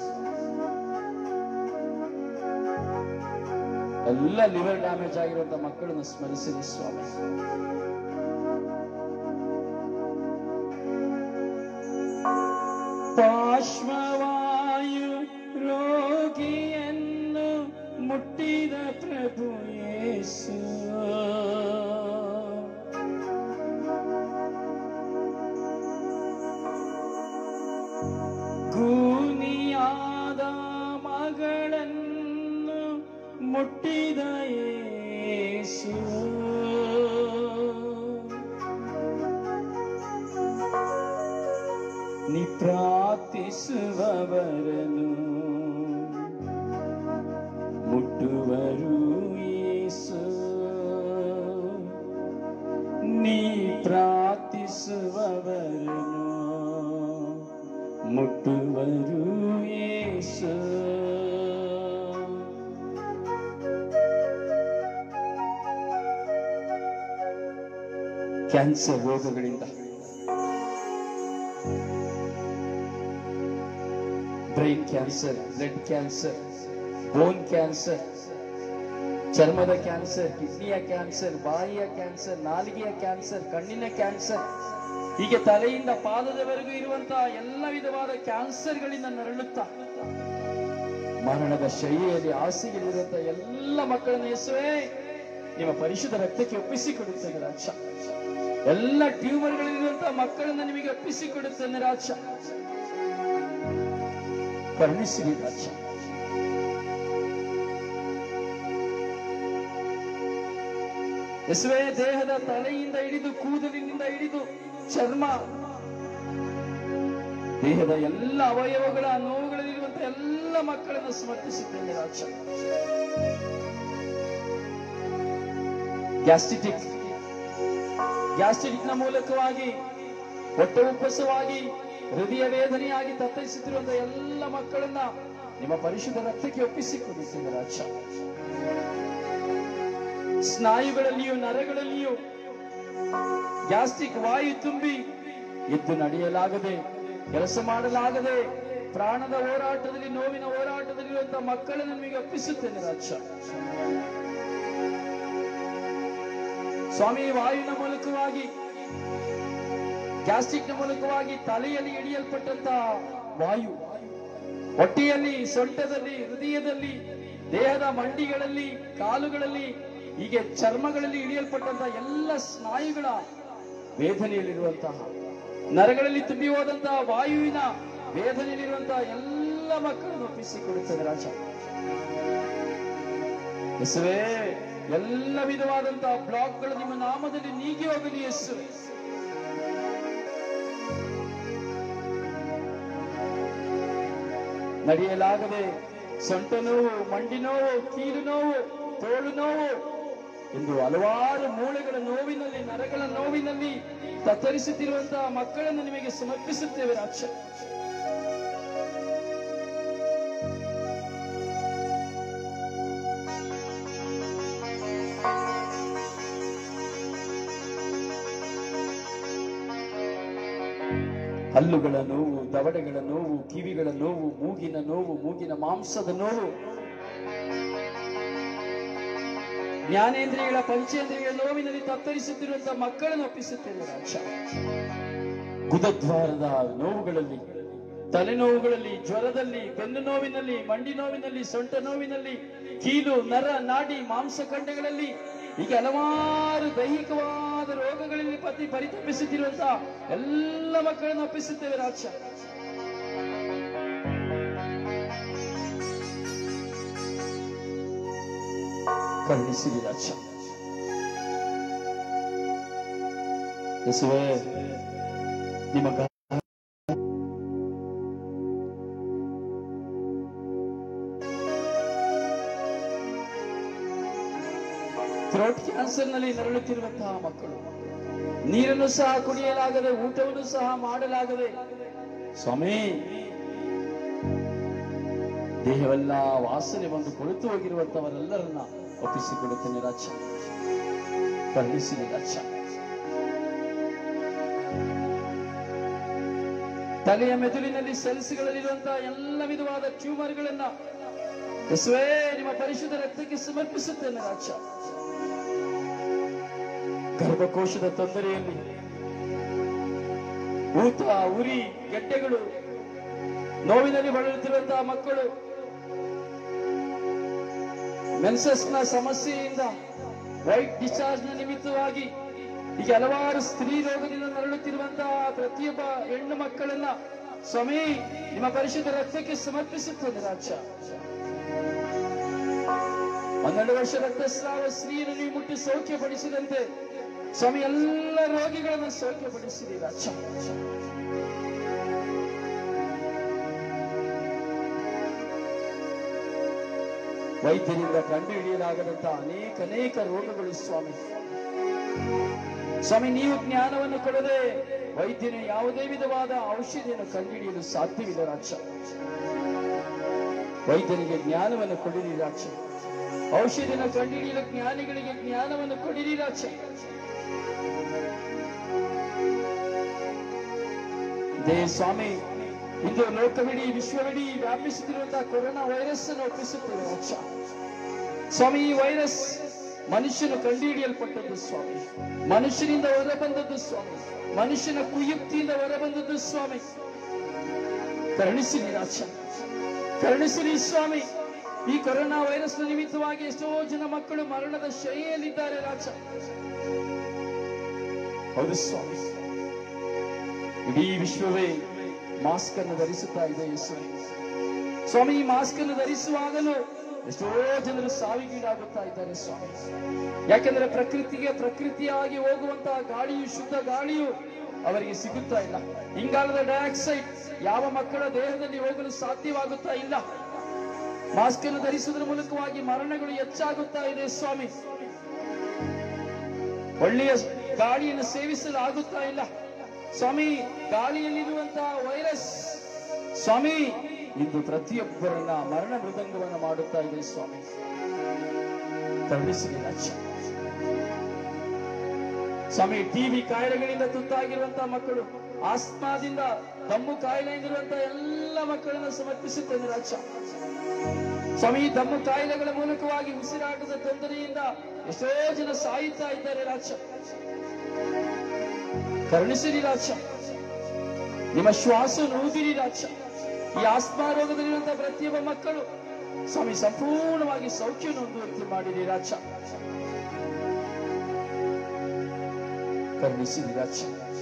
ಎಲ್ಲ ಲಿವರ್ ಡ್ಯಾಮೇಜ್ ಆಗಿರುವಂತ ಮಕ್ಕಳನ್ನು ಸ್ಮರಿಸಿರಿ ಸ್ವಾಮಿ ಪಾರ್ಶ್ವವಾಯು ರೋಗಿಯನ್ನು ಮುಟ್ಟಿದ ಪ್ರಭು ಯೇಸು ಗೂನಿಯಾದ ಮಗಳನ್ನು ಮುಟ್ಟಿದ ಯೇಸು ನಿ ಪ್ರಾರ್ಥಿಸುವವರನು ಮುಟ್ಟುವರು ಯೇಸು ನೀ ಪ್ರಾರ್ಥಿಸುವವರನು ಮುಟ್ಟುವರು ಯೇಸು ಕ್ಯಾನ್ಸರ್ ರೋಗಗಳಿಂದ brain cancer blood cancer bone cancer ಚರ್ಮದ ಕ್ಯಾನ್ಸರ್ ಕಿಡ್ನಿಯ ಕ್ಯಾನ್ಸರ್ ಬಾಯಿಯ ಕ್ಯಾನ್ಸರ್ ನಾಲಿಗೆಯ ಕ್ಯಾನ್ಸರ್ ಕಣ್ಣಿನ ಕ್ಯಾನ್ಸರ್ ಹೀಗೆ ತಲೆಯಿಂದ ಪಾದದವರೆಗೂ ಇರುವಂತಹ ಎಲ್ಲ ವಿಧವಾದ ಕ್ಯಾನ್ಸರ್ಗಳಿಂದ ನರಳುತ್ತಾ ಮರಣದ ಶೈಲಿಯಲ್ಲಿ ಹಾಸಿಗೆಯಲ್ಲಿರುವಂತಹ ಎಲ್ಲ ಮಕ್ಕಳನ್ನು ಯೇಸುವೆ ನಿಮ್ಮ ಪರಿಶುದ್ಧ ರಕ್ತಕ್ಕೆ ಒಪ್ಪಿಸಿಕೊಡುತ್ತೇನೆ ರಾಜ ಎಲ್ಲ ಟ್ಯೂಮರ್ಗಳಿರುವಂತಹ ಮಕ್ಕಳನ್ನ ನಿಮಗೆ ಒಪ್ಪಿಸಿಕೊಡುತ್ತೇನೆ ರಾಜ ಕರುಣಿಸಿರಿ ರಾಜ ಯೇಸುವೆ ದೇಹದ ತಲೆಯಿಂದ ಹಿಡಿದು ಕೂದಲಿನಿಂದ ಹಿಡಿದು ಚರ್ಮ ದೇಹದ ಎಲ್ಲ ಅವಯವಗಳ ನೋವುಗಳಲ್ಲಿರುವಂತಹ ಎಲ್ಲ ಮಕ್ಕಳನ್ನು ಸಮರ್ಪಿಸಿದ್ದೇನೆ ರಾಜ ಗ್ಯಾಸ್ಟಿಟಿಕ್ ಗ್ಯಾಸ್ಟ್ರಿಕ್ ನ ಮೂಲಕವಾಗಿ ಹೊಟ್ಟೆ ಉಪ್ಪಸವಾಗಿ ಹೃದಯ ವೇದನೆಯಾಗಿ ತತ್ತರಿಸುತ್ತಿರುವಂತಹ ಎಲ್ಲ ಮಕ್ಕಳನ್ನ ನಿಮ್ಮ ಪರಿಶುದ್ಧ ರಕ್ತಕ್ಕೆ ಒಪ್ಪಿಸಿಕೊಡುತ್ತೇನೆ ರಾಜ ಸ್ನಾಯುಗಳಲ್ಲಿಯೂ ನರಗಳಲ್ಲಿಯೂ ಗ್ಯಾಸ್ಟ್ರಿಕ್ ವಾಯು ತುಂಬಿ ಎದ್ದು ನಡೆಯಲಾಗದೆ ಕೆಲಸ ಮಾಡಲಾಗದೆ ಪ್ರಾಣದ ಹೋರಾಟದಲ್ಲಿ ನೋವಿನ ಹೋರಾಟದಲ್ಲಿರುವಂತಹ ಮಕ್ಕಳನ್ನು ನಿಮಗೆ ಒಪ್ಪಿಸುತ್ತೇನೆ ರಾಜ ಸ್ವಾಮಿ ವಾಯುವಿನ ಮೂಲಕವಾಗಿ ಗ್ಯಾಸ್ಟ್ರಿಕ್ ನ ಮೂಲಕವಾಗಿ ತಲೆಯಲ್ಲಿ ಹಿಡಿಯಲ್ಪಟ್ಟಂತಹ ವಾಯು ಹೊಟ್ಟೆಯಲ್ಲಿ ಸೊಂಟದಲ್ಲಿ ಹೃದಯದಲ್ಲಿ ದೇಹದ ಮಂಡಿಗಳಲ್ಲಿ ಕಾಲುಗಳಲ್ಲಿ ಹೀಗೆ ಚರ್ಮಗಳಲ್ಲಿ ಇಳಿಯಲ್ಪಟ್ಟಂತಹ ಎಲ್ಲ ಸ್ನಾಯುಗಳ ವೇದನೆಯಲ್ಲಿರುವಂತಹ ನರಗಳಲ್ಲಿ ತುಂಬಿ ಹೋದಂತಹ ವಾಯುವಿನ ವೇದನೆಯಲ್ಲಿರುವಂತಹ ಎಲ್ಲ ಮಕ್ಕಳನ್ನು ಒಪ್ಪಿಸಿಕೊಡುತ್ತದೆ ರಾಜ ಯೇಸುವೇ ಎಲ್ಲ ವಿಧವಾದಂತಹ ಬ್ಲಾಕ್ಗಳು ನಿಮ್ಮ ನಾಮದಲ್ಲಿ ನೀಗಿ ಹೋಗಲಿ ಯೇಸು ನಡೆಯಲಾಗದೆ ಸೊಂಟ ನೋವು ಮಂಡಿ ನೋವು ಕೀಲು ನೋವು ತೋಳು ನೋವು ಎಂದು ಹಲವಾರು ಮೂಳೆಗಳ ನೋವಿನಲ್ಲಿ ನರಗಳ ನೋವಿನಲ್ಲಿ ತತ್ತರಿಸುತ್ತಿರುವಂತಹ ಮಕ್ಕಳನ್ನು ನಿಮಗೆ ಸಮರ್ಪಿಸುತ್ತೇವೆ ರಾಕ್ಷ ಹಲ್ಲುಗಳ ನೋವು ದವಡೆಗಳ ನೋವು ಕಿವಿಗಳ ನೋವು ಮೂಗಿನ ನೋವು ಮೂಗಿನ ಮಾಂಸದ ನೋವು ಜ್ಞಾನೇಂದ್ರಿಯಗಳ ಪಂಚೇಂದ್ರಿಯಗಳ ನೋವಿನಲ್ಲಿ ತತ್ತರಿಸುತ್ತಿರುವಂತಹ ಮಕ್ಕಳನ್ನು ಒಪ್ಪಿಸುತ್ತೇನೆ ರಾಜ ಗುದದ್ವಾರದ ನೋವುಗಳಲ್ಲಿ ತಲೆನೋವುಗಳಲ್ಲಿ ಜ್ವರದಲ್ಲಿ ಬೆನ್ನು ನೋವಿನಲ್ಲಿ ಮಂಡಿ ನೋವಿನಲ್ಲಿ ಸೊಂಟ ನೋವಿನಲ್ಲಿ ಕೀಲು ನರ ನಾಡಿ ಮಾಂಸಖಂಡಗಳಲ್ಲಿ ಹೀಗೆ ಹಲವಾರು ದೈಹಿಕವಾದ ರೋಗಗಳಲ್ಲಿ ಪತಿ ಪರಿತಪಿಸುತ್ತಿರುವಂತಹ ಎಲ್ಲ ಮಕ್ಕಳನ್ನು ಒಪ್ಪಿಸುತ್ತೇವೆ ರಾಜ ಕರುಣಿಸಿರಿ ರಾಜ ಯೇಸುವೇ ನಿಮ್ಮ ಗ- ಥ್ರೋಟ್ ಕ್ಯಾನ್ಸರ್ ನಲ್ಲಿ ನರಳುತ್ತಿರುವಂತಹ ಮಕ್ಕಳು ನೀರನ್ನು ಸಹ ಕುಡಿಯಲಾಗದೆ ಊಟವನ್ನು ಸಹ ಮಾಡಲಾಗದೆ ಸ್ವಾಮಿ ದೇಹವೆಲ್ಲ ವಾಸನೆ ಬಂದು ಕೊಳೆತು ಹೋಗಿರುವಂತವರೆಲ್ಲರನ್ನ ಒಪ್ಪಿಸಿಕೊಡುತ್ತೇನೆ ರಾಜ ಕರುಣಿಸಿರಿ ರಾಜ ತಲೆಯ ಮೆದುಳಿನಲ್ಲಿ ಸೆಲ್ಸ್ಗಳಲ್ಲಿರುವಂತಹ ಎಲ್ಲ ವಿಧವಾದ ಟ್ಯೂಮರ್ಗಳನ್ನ ಯೇಸುವೇ ನಿಮ್ಮ ಪರಿಶುದ್ಧ ರಕ್ತಕ್ಕೆ ಸಮರ್ಪಿಸುತ್ತೇನೆ ರಾಜ ಗರ್ಭಕೋಶದ ತೊಂದರೆಯಲ್ಲಿ ಊತ ಉರಿ ಗೆಡ್ಡೆಗಳು ನೋವಿನಲ್ಲಿ ಬಳಲುತ್ತಿರುವಂತಹ ಮಕ್ಕಳು ಮೆನ್ಸಸ್ನ ಸಮಸ್ಯೆಯಿಂದ ವೈಟ್ ಡಿಸ್ಚಾರ್ಜ್ ನ ನಿಮಿತ್ತವಾಗಿ ಈಗ ಹಲವಾರು ಸ್ತ್ರೀ ರೋಗದಿಂದ ನರಳುತ್ತಿರುವಂತಹ ಪ್ರತಿಯೊಬ್ಬ ಹೆಣ್ಣು ಮಕ್ಕಳನ್ನ ಸ್ವಾಮಿ ನಿಮ್ಮ ಪರಿಶುದ್ಧ ರಕ್ತಕ್ಕೆ ಸಮರ್ಪಿಸುತ್ತೇನೆ ರಾಜ ಹನ್ನೆರಡು ವರ್ಷ ರಕ್ತಸ್ರಾವ ಸ್ತ್ರೀಯನ್ನು ನೀವು ಮುಟ್ಟಿ ಸೌಖ್ಯಪಡಿಸಿದಂತೆ ಸ್ವಾಮಿ ಎಲ್ಲ ರೋಗಿಗಳನ್ನು ಸೌಖ್ಯಪಡಿಸಿರಿ ರಾಜ ವೈದ್ಯರಿಂದ ಕಂಡುಹಿಡಿಯಲಾಗದಂತಹ ಅನೇಕ ಅನೇಕ ರೋಗಗಳು ಸ್ವಾಮಿ ಸ್ವಾಮಿ ನೀವು ಜ್ಞಾನವನ್ನು ಕೊಡದೆ ವೈದ್ಯನು ಯಾವುದೇ ವಿಧವಾದ ಔಷಧಿಯನ್ನು ಕಂಡುಹಿಡಿಯಲು ಸಾಧ್ಯವಿಲ್ಲ ರಾಜ ವೈದ್ಯನಿಗೆ ಜ್ಞಾನವನ್ನು ಕೊಡಿರಿ ರಾಜ ಔಷಧಿಯನ್ನು ಕಂಡುಹಿಡಿಯಲು ಜ್ಞಾನಿಗಳಿಗೆ ಜ್ಞಾನವನ್ನು ಕೊಡಿರಿ ರಾಜ ದೇ ಸ್ವಾಮಿ ಇಂದು ಲೋಕವಿಡೀ ವಿಶ್ವವಿಡೀ ವ್ಯಾಪಿಸುತ್ತಿರುವಂತಹ ಕೊರೋನಾ ವೈರಸ್ ಅನ್ನು ಒಪ್ಪಿಸುತ್ತೇವೆ ರಾಜ ಸ್ವಾಮಿ ಈ ವೈರಸ್ ಮನುಷ್ಯನು ಕಂಡುಹಿಡಿಯಲ್ಪಟ್ಟದ್ದು ಸ್ವಾಮಿ ಮನುಷ್ಯನಿಂದ ಹೊರಬಂದದ್ದು ಸ್ವಾಮಿ ಮನುಷ್ಯನ ಕುಯುಕ್ತಿಯಿಂದ ಹೊರಬಂದದ್ದು ಸ್ವಾಮಿ ಕರುಣಿಸಿರಿ ರಾಜ ಕರುಣಿಸಿರಿ ಸ್ವಾಮಿ ಈ ಕೊರೋನಾ ವೈರಸ್ ನಿಮಿತ್ತವಾಗಿ ಎಷ್ಟೋ ಜನ ಮಕ್ಕಳು ಮರಣದ ಶೈಲಿಯಲ್ಲಿದ್ದಾರೆ ರಾಜ ಹೌದು ಸ್ವಾಮಿ ಇಡೀ ವಿಶ್ವವೇ ಮಾಸ್ಕ್ ಅನ್ನು ಧರಿಸುತ್ತಾ ಇದೆ ಯೇಸುವೆ ಸ್ವಾಮಿ ಈ ಮಾಸ್ಕ್ ಅನ್ನು ಧರಿಸುವಾಗಲೂ ಎಷ್ಟೋ ಜನರು ಸಾವಿಗೀಡಾಗುತ್ತಾ ಇದ್ದಾರೆ ಸ್ವಾಮಿ ಯಾಕೆಂದ್ರೆ ಪ್ರಕೃತಿಗೆ ಪ್ರಕೃತಿಯಾಗಿ ಹೋಗುವಂತಹ ಗಾಳಿಯು ಶುದ್ಧ ಗಾಳಿಯು ಅವರಿಗೆ ಸಿಗುತ್ತಾ ಇಲ್ಲ ಇಂಗಾಲದ ಡೈಆಕ್ಸೈಡ್ ಯಾವ ಮಕ್ಕಳ ದೇಹದಲ್ಲಿ ಹೋಗಲು ಸಾಧ್ಯವಾಗುತ್ತಾ ಇಲ್ಲ ಮಾಸ್ಕ್ ಅನ್ನು ಧರಿಸುವುದರ ಮೂಲಕವಾಗಿ ಮರಣಗಳು ಹೆಚ್ಚಾಗುತ್ತಾ ಇದೆ ಸ್ವಾಮಿ ಒಳ್ಳೆಯ ಗಾಳಿಯನ್ನು ಸೇವಿಸಲು ಆಗುತ್ತಾ ಇಲ್ಲ ಸ್ವಾಮಿ ಗಾಳಿಯಲ್ಲಿರುವಂತಹ ವೈರಸ್ ಸ್ವಾಮಿ ಇಂದು ಪ್ರತಿಯೊಬ್ಬರನ್ನ ಮರಣ ಮೃದಂಗವನ್ನು ಮಾಡುತ್ತಾ ಇದೆ ಸ್ವಾಮಿ ಕರುಣಿಸಿರಿ ರಾಜ ಸ್ವಾಮಿ ಟಿವಿ ಕಾಯಿಲೆಗಳಿಂದ ತುತ್ತಾಗಿರುವಂತಹ ಮಕ್ಕಳು ಆಸ್ಮಾದಿಂದ ದಮ್ಮು ಕಾಯಿಲೆಯಿಂದಿರುವಂತಹ ಎಲ್ಲ ಮಕ್ಕಳನ್ನು ಸಮರ್ಪಿಸುತ್ತೇನೆ ರಾಜ ಸ್ವಾಮಿ ಈ ದಮ್ಮು ಕಾಯಿಲೆಗಳ ಮೂಲಕವಾಗಿ ಉಸಿರಾಟದ ತೊಂದರೆಯಿಂದ ಎಷ್ಟೋ ಜನ ಸಾಯುತ್ತಾ ಇದ್ದಾರೆ ರಾಜ ಕರುಣಿಸಿರಿ ರಾಜ ನಿಮ್ಮ ಶ್ವಾಸವನ್ನು ಊದಿರಿ ರಾಜ ಈ ಆಸ್ಮಾ ರೋಗದಲ್ಲಿರುವಂತಹ ಪ್ರತಿಯೊಬ್ಬ ಮಕ್ಕಳು ಸ್ವಾಮಿ ಸಂಪೂರ್ಣವಾಗಿ ಸೌಖ್ಯವನ್ನು ಹೊಂದುವಂತೆ ಮಾಡಿರಿ ರಾಜ ಕರುಣಿಸಿರಿ ರಾಜ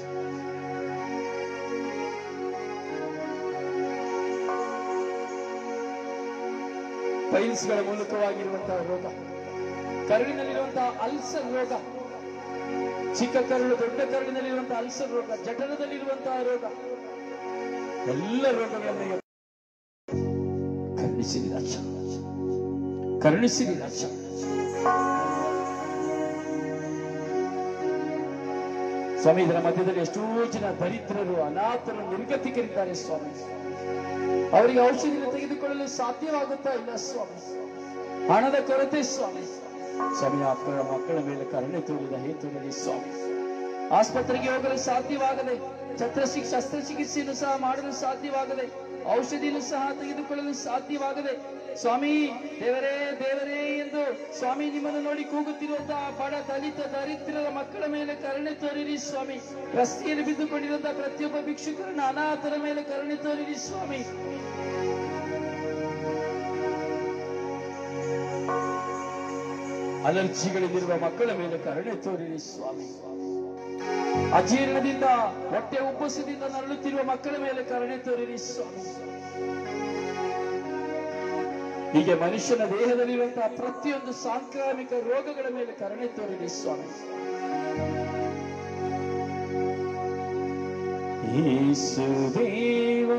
ಪೈಲ್ಸ್ಗಳ ಮೂಲಕವಾಗಿರುವಂತಹ ರೋಗ ಕರುಳಿನಲ್ಲಿರುವಂತಹ ಅಲ್ಸರ್ ರೋಗ ಚಿಕ್ಕ ಕರುಳು ದೊಡ್ಡ ಕರುಳಿನಲ್ಲಿರುವಂತಹ ಅಲ್ಸರ್ ರೋಗ ಜಠರದಲ್ಲಿರುವಂತಹ ರೋಗ ಎಲ್ಲ ರೋಗಗಳನ್ನು ಈಗ ಕರುಣಿಸಿರಿ ರಾಜ ಕರುಣಿಸಿರಿ ರಾಜ ಸ್ವಾಮಿ ಇದರ ಮಧ್ಯದಲ್ಲಿ ಎಷ್ಟೋ ಜನ ದರಿದ್ರರು ಅನಾಥರು ನಿರ್ಗತಿಕರಿದ್ದಾರೆ ಸ್ವಾಮಿ ಅವರಿಗೆ ಔಷಧಿಯನ್ನು ತೆಗೆದುಕೊಳ್ಳಲು ಸಾಧ್ಯವಾಗುತ್ತಾ ಇಲ್ಲ ಸ್ವಾಮಿ ಹಣದ ಕೊರತೆ ಸ್ವಾಮಿ ಸ್ವಾಮಿ ಮಕ್ಕಳ ಮಕ್ಕಳ ಮೇಲೆ ಕರುಣೆ ತೋರಿದ ಹೇತುವಿನಲ್ಲಿ ಸ್ವಾಮಿ ಆಸ್ಪತ್ರೆಗೆ ಹೋಗಲು ಸಾಧ್ಯವಾಗದೆ ಛತ್ರಶಿ ಶಸ್ತ್ರಚಿಕಿತ್ಸೆಯನ್ನು ಸಹ ಮಾಡಲು ಸಾಧ್ಯವಾಗದೆ ಔಷಧಿಯನ್ನು ಸಹ ತೆಗೆದುಕೊಳ್ಳಲು ಸಾಧ್ಯವಾಗದೆ ಸ್ವಾಮಿ ದೇವರೇ ದೇವರೇ ಎಂದು ಸ್ವಾಮಿ ನಿಮ್ಮನ್ನು ನೋಡಿ ಕೂಗುತ್ತಿರುವಂತಹ ಬಡ ದಲಿತ ದರಿದ್ರರ ಮಕ್ಕಳ ಮೇಲೆ ಕರುಣೆ ತೋರಿರಿ ಸ್ವಾಮಿ ರಸ್ತೆಯಲ್ಲಿ ಬಿದ್ದುಕೊಂಡಿರುವಂತಹ ಪ್ರತಿಯೊಬ್ಬ ಭಿಕ್ಷುಕರನ್ನ ಅನಾಥರ ಮೇಲೆ ಕರುಣೆ ತೋರಿರಿ ಸ್ವಾಮಿ ಅಲರ್ಜಿಗಳಿರುವ ಮಕ್ಕಳ ಮೇಲೆ ಕರುಣೆ ತೋರಿರಿ ಸ್ವಾಮಿ ಅಜೀರ್ಣದಿಂದ ಹೊಟ್ಟೆ ಉಬ್ಬಸದಿಂದ ನರಳುತ್ತಿರುವ ಮಕ್ಕಳ ಮೇಲೆ ಕರುಣೆ ತೋರಿರಿ ಸ್ವಾಮಿ ಹೀಗೆ ಮನುಷ್ಯನ ದೇಹದಲ್ಲಿರುವಂತಹ ಪ್ರತಿಯೊಂದು ಸಾಂಕ್ರಾಮಿಕ ರೋಗಗಳ ಮೇಲೆ ಕರುಣೆ ತೋರಿರಿ ಸ್ವಾಮಿ ಯೇಸು ದೇವಾ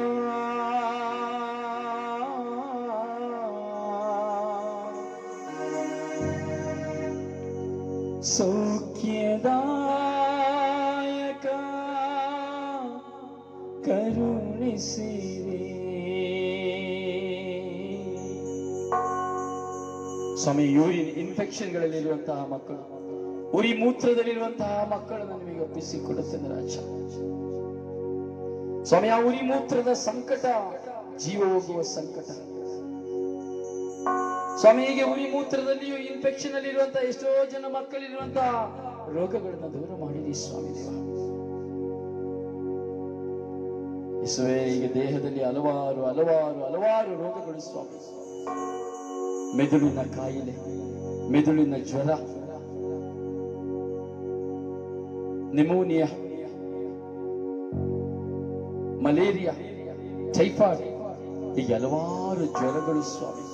ಸೌಖ್ಯದಾಯಕ ಕರುಣಿಸಿರಿ ಸ್ವಾಮಿ ಯೂರಿನ್ ಇನ್ಫೆಕ್ಷನ್ಗಳಲ್ಲಿರುವಂತಹ ಮಕ್ಕಳು ಉರಿ ಮೂತ್ರದಲ್ಲಿರುವಂತಹ ಮಕ್ಕಳನ್ನು ನಿಮಗೆ ಒಪ್ಪಿಸಿಕೊಡುತ್ತೇನೆ ರಾಜ ಸ್ವಾಮಿ ಆ ಉರಿ ಮೂತ್ರದ ಸಂಕಟ ಜೀವ ಹೋಗುವ ಸಂಕಟ ಸ್ವಾಮಿ ಹೀಗೆ ಉರಿ ಮೂತ್ರದಲ್ಲಿಯೂ ಇನ್ಫೆಕ್ಷನ್ ಅಲ್ಲಿರುವಂತಹ ಎಷ್ಟೋ ಜನ ಮಕ್ಕಳಿರುವಂತಹ ರೋಗಗಳನ್ನು ದೂರ ಮಾಡಿದಿ ಸ್ವಾಮಿ ದೇವ ಯೇಸುವೇ ಈಗ ದೇಹದಲ್ಲಿ ಹಲವಾರು ಹಲವಾರು ಹಲವಾರು ರೋಗಗಳು ಸ್ವಾಮಿ ಮೆದುಳಿನ ಕಾಯಿಲೆ ಮೆದುಳಿನ ಜ್ವರ ನಿಮೋನಿಯಾ ಮಲೇರಿಯಾ ಟೈಫಾಯ್ಡ್ ಹೀಗೆ ಹಲವಾರು ಜ್ವರಗಳು ಸ್ವಾಮಿ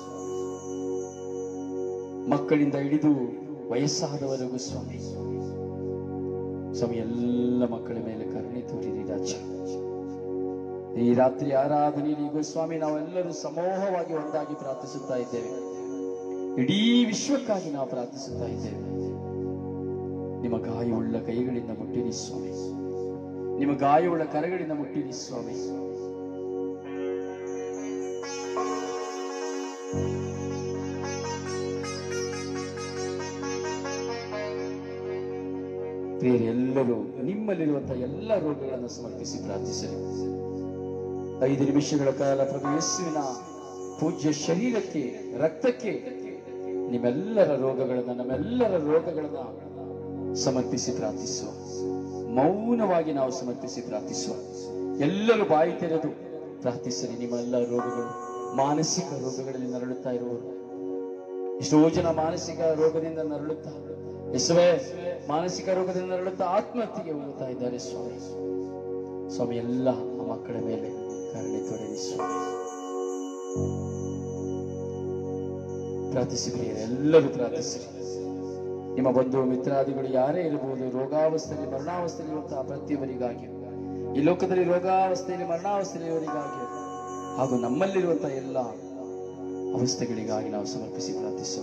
ಮಕ್ಕಳಿಂದ ಹಿಡಿದು ವಯಸ್ಸಾದವರೆಗೂ ಸ್ವಾಮಿ ಸ್ವಾಮಿ ಎಲ್ಲ ಮಕ್ಕಳ ಮೇಲೆ ಕರುಣೆ ತೋರಿರಿ ರಾಜ ಈ ರಾತ್ರಿ ಆರಾಧನೆಯಲ್ಲಿ ಈಗ ಸ್ವಾಮಿ ನಾವೆಲ್ಲರೂ ಸಮೂಹವಾಗಿ ಒಂದಾಗಿ ಪ್ರಾರ್ಥಿಸುತ್ತಾ ಇದ್ದೇವೆ ಇಡೀ ವಿಶ್ವಕ್ಕಾಗಿ ನಾವು ಪ್ರಾರ್ಥಿಸುತ್ತಾ ಇದ್ದೇವೆ ನಿಮ್ಮ ಗಾಯವುಳ್ಳ ಕೈಗಳಿಂದ ಮುಟ್ಟಿರಿ ಸ್ವಾಮಿ ನಿಮ್ಮ ಗಾಯವುಳ್ಳ ಕರಗಳಿಂದ ಮುಟ್ಟಿರಿ ಸ್ವಾಮಿ ಪ್ರಿಯರೇ ಎಲ್ಲರೂ ನಿಮ್ಮಲ್ಲಿರುವಂತಹ ಎಲ್ಲ ರೋಗಗಳನ್ನು ಸಮರ್ಪಿಸಿ ಪ್ರಾರ್ಥಿಸಲಿ ಐದು ನಿಮಿಷಗಳ ಕಾಲ ಪ್ರಭು ಯೇಸುವಿನ ಪೂಜ್ಯ ಶರೀರಕ್ಕೆ ರಕ್ತಕ್ಕೆ ನಿಮ್ಮೆಲ್ಲರ ರೋಗಗಳನ್ನ ನಮ್ಮೆಲ್ಲರ ರೋಗಗಳನ್ನ ಸಮರ್ಪಿಸಿ ಪ್ರಾರ್ಥಿಸುವ ಮೌನವಾಗಿ ನಾವು ಸಮರ್ಪಿಸಿ ಪ್ರಾರ್ಥಿಸುವ ಎಲ್ಲರೂ ಬಾಯಿ ತೆರೆದು ಪ್ರಾರ್ಥಿಸಲಿ ನಿಮ್ಮ ಎಲ್ಲ ರೋಗಗಳು ಮಾನಸಿಕ ರೋಗಗಳಲ್ಲಿ ನರಳುತ್ತಾ ಇರುವವರು ಎಷ್ಟೋ ಜನ ಮಾನಸಿಕ ರೋಗದಿಂದ ನರಳುತ್ತಾ ಎಷ್ಟವೇ ಮಾನಸಿಕ ರೋಗದಿಂದ ನರಳುತ್ತಾ ಆತ್ಮಹತ್ಯೆಗೆ ಹೋಗುತ್ತಾ ಇದ್ದಾರೆ ಸ್ವಾಮಿ ಸ್ವಾಮಿ ಎಲ್ಲ ಆ ಮಕ್ಕಳ ಮೇಲೆ ಕರುಣೆ ತೊಡಗಿ ಸ್ವಾಮಿ ಪ್ರಾರ್ಥಿಸಿ ಪ್ರಿಯರೇ, ಎಲ್ಲರೂ ಪ್ರಾರ್ಥಿಸಿ ನಿಮ್ಮ ಬಂಧು ಮಿತ್ರಾದಿಗಳು ಯಾರೇ ಇರಬಹುದು ರೋಗಾವಸ್ಥೆಯಲ್ಲಿ ಮರಣಾವಸ್ಥೆಯಲ್ಲಿ ಇರುವಂತಹ ಪ್ರತಿಯೊಬ್ಬರಿಗಾಗಿ ಈ ಲೋಕದಲ್ಲಿ ರೋಗಾವಸ್ಥೆಯಲ್ಲಿ ಮರಣಾವಸ್ಥೆಯಲ್ಲಿರುವವರಿಗಾಗಿ ಹಾಗೂ ನಮ್ಮಲ್ಲಿರುವಂತಹ ಎಲ್ಲ ಅವಸ್ಥೆಗಳಿಗಾಗಿ ನಾವು ಸಮರ್ಪಿಸಿ ಪ್ರಾರ್ಥಿಸೋಣ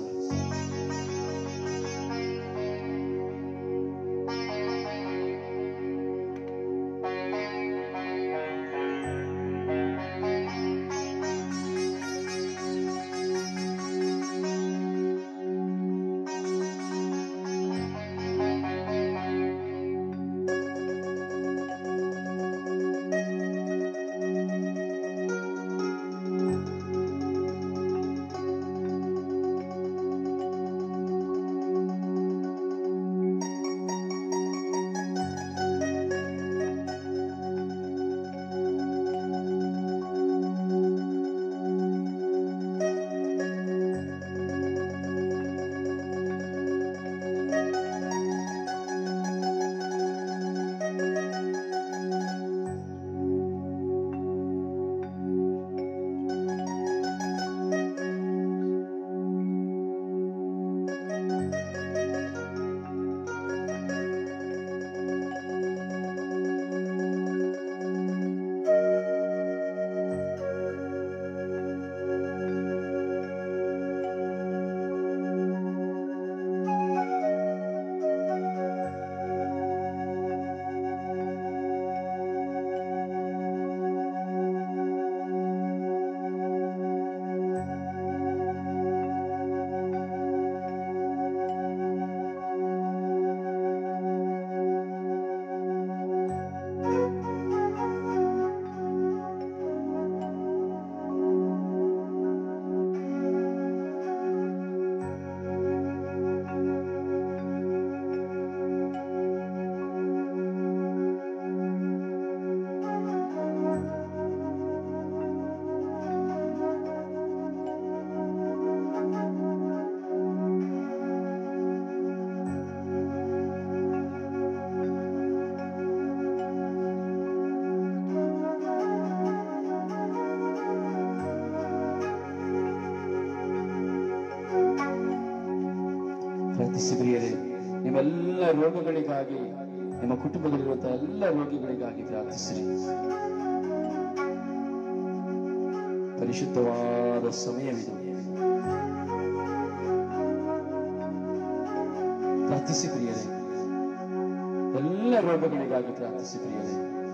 ಪ್ರಾರ್ಥಿಸಿ ಪ್ರಿಯರೇ ನಿಮ್ಮೆಲ್ಲ ರೋಗಗಳಿಗಾಗಿ ನಿಮ್ಮ ಕುಟುಂಬದಲ್ಲಿರುವಂತಹ ಎಲ್ಲ ರೋಗಿಗಳಿಗಾಗಿ ಪ್ರಾರ್ಥಿಸಿರಿ ಪರಿಶುದ್ಧವಾದ ಸಮಯವಿದು ಪ್ರಾರ್ಥಿಸಿ ಪ್ರಿಯರೇ ಎಲ್ಲ ರೋಗಗಳಿಗಾಗಿ ಪ್ರಾರ್ಥಿಸಿ ಪ್ರಿಯರೇ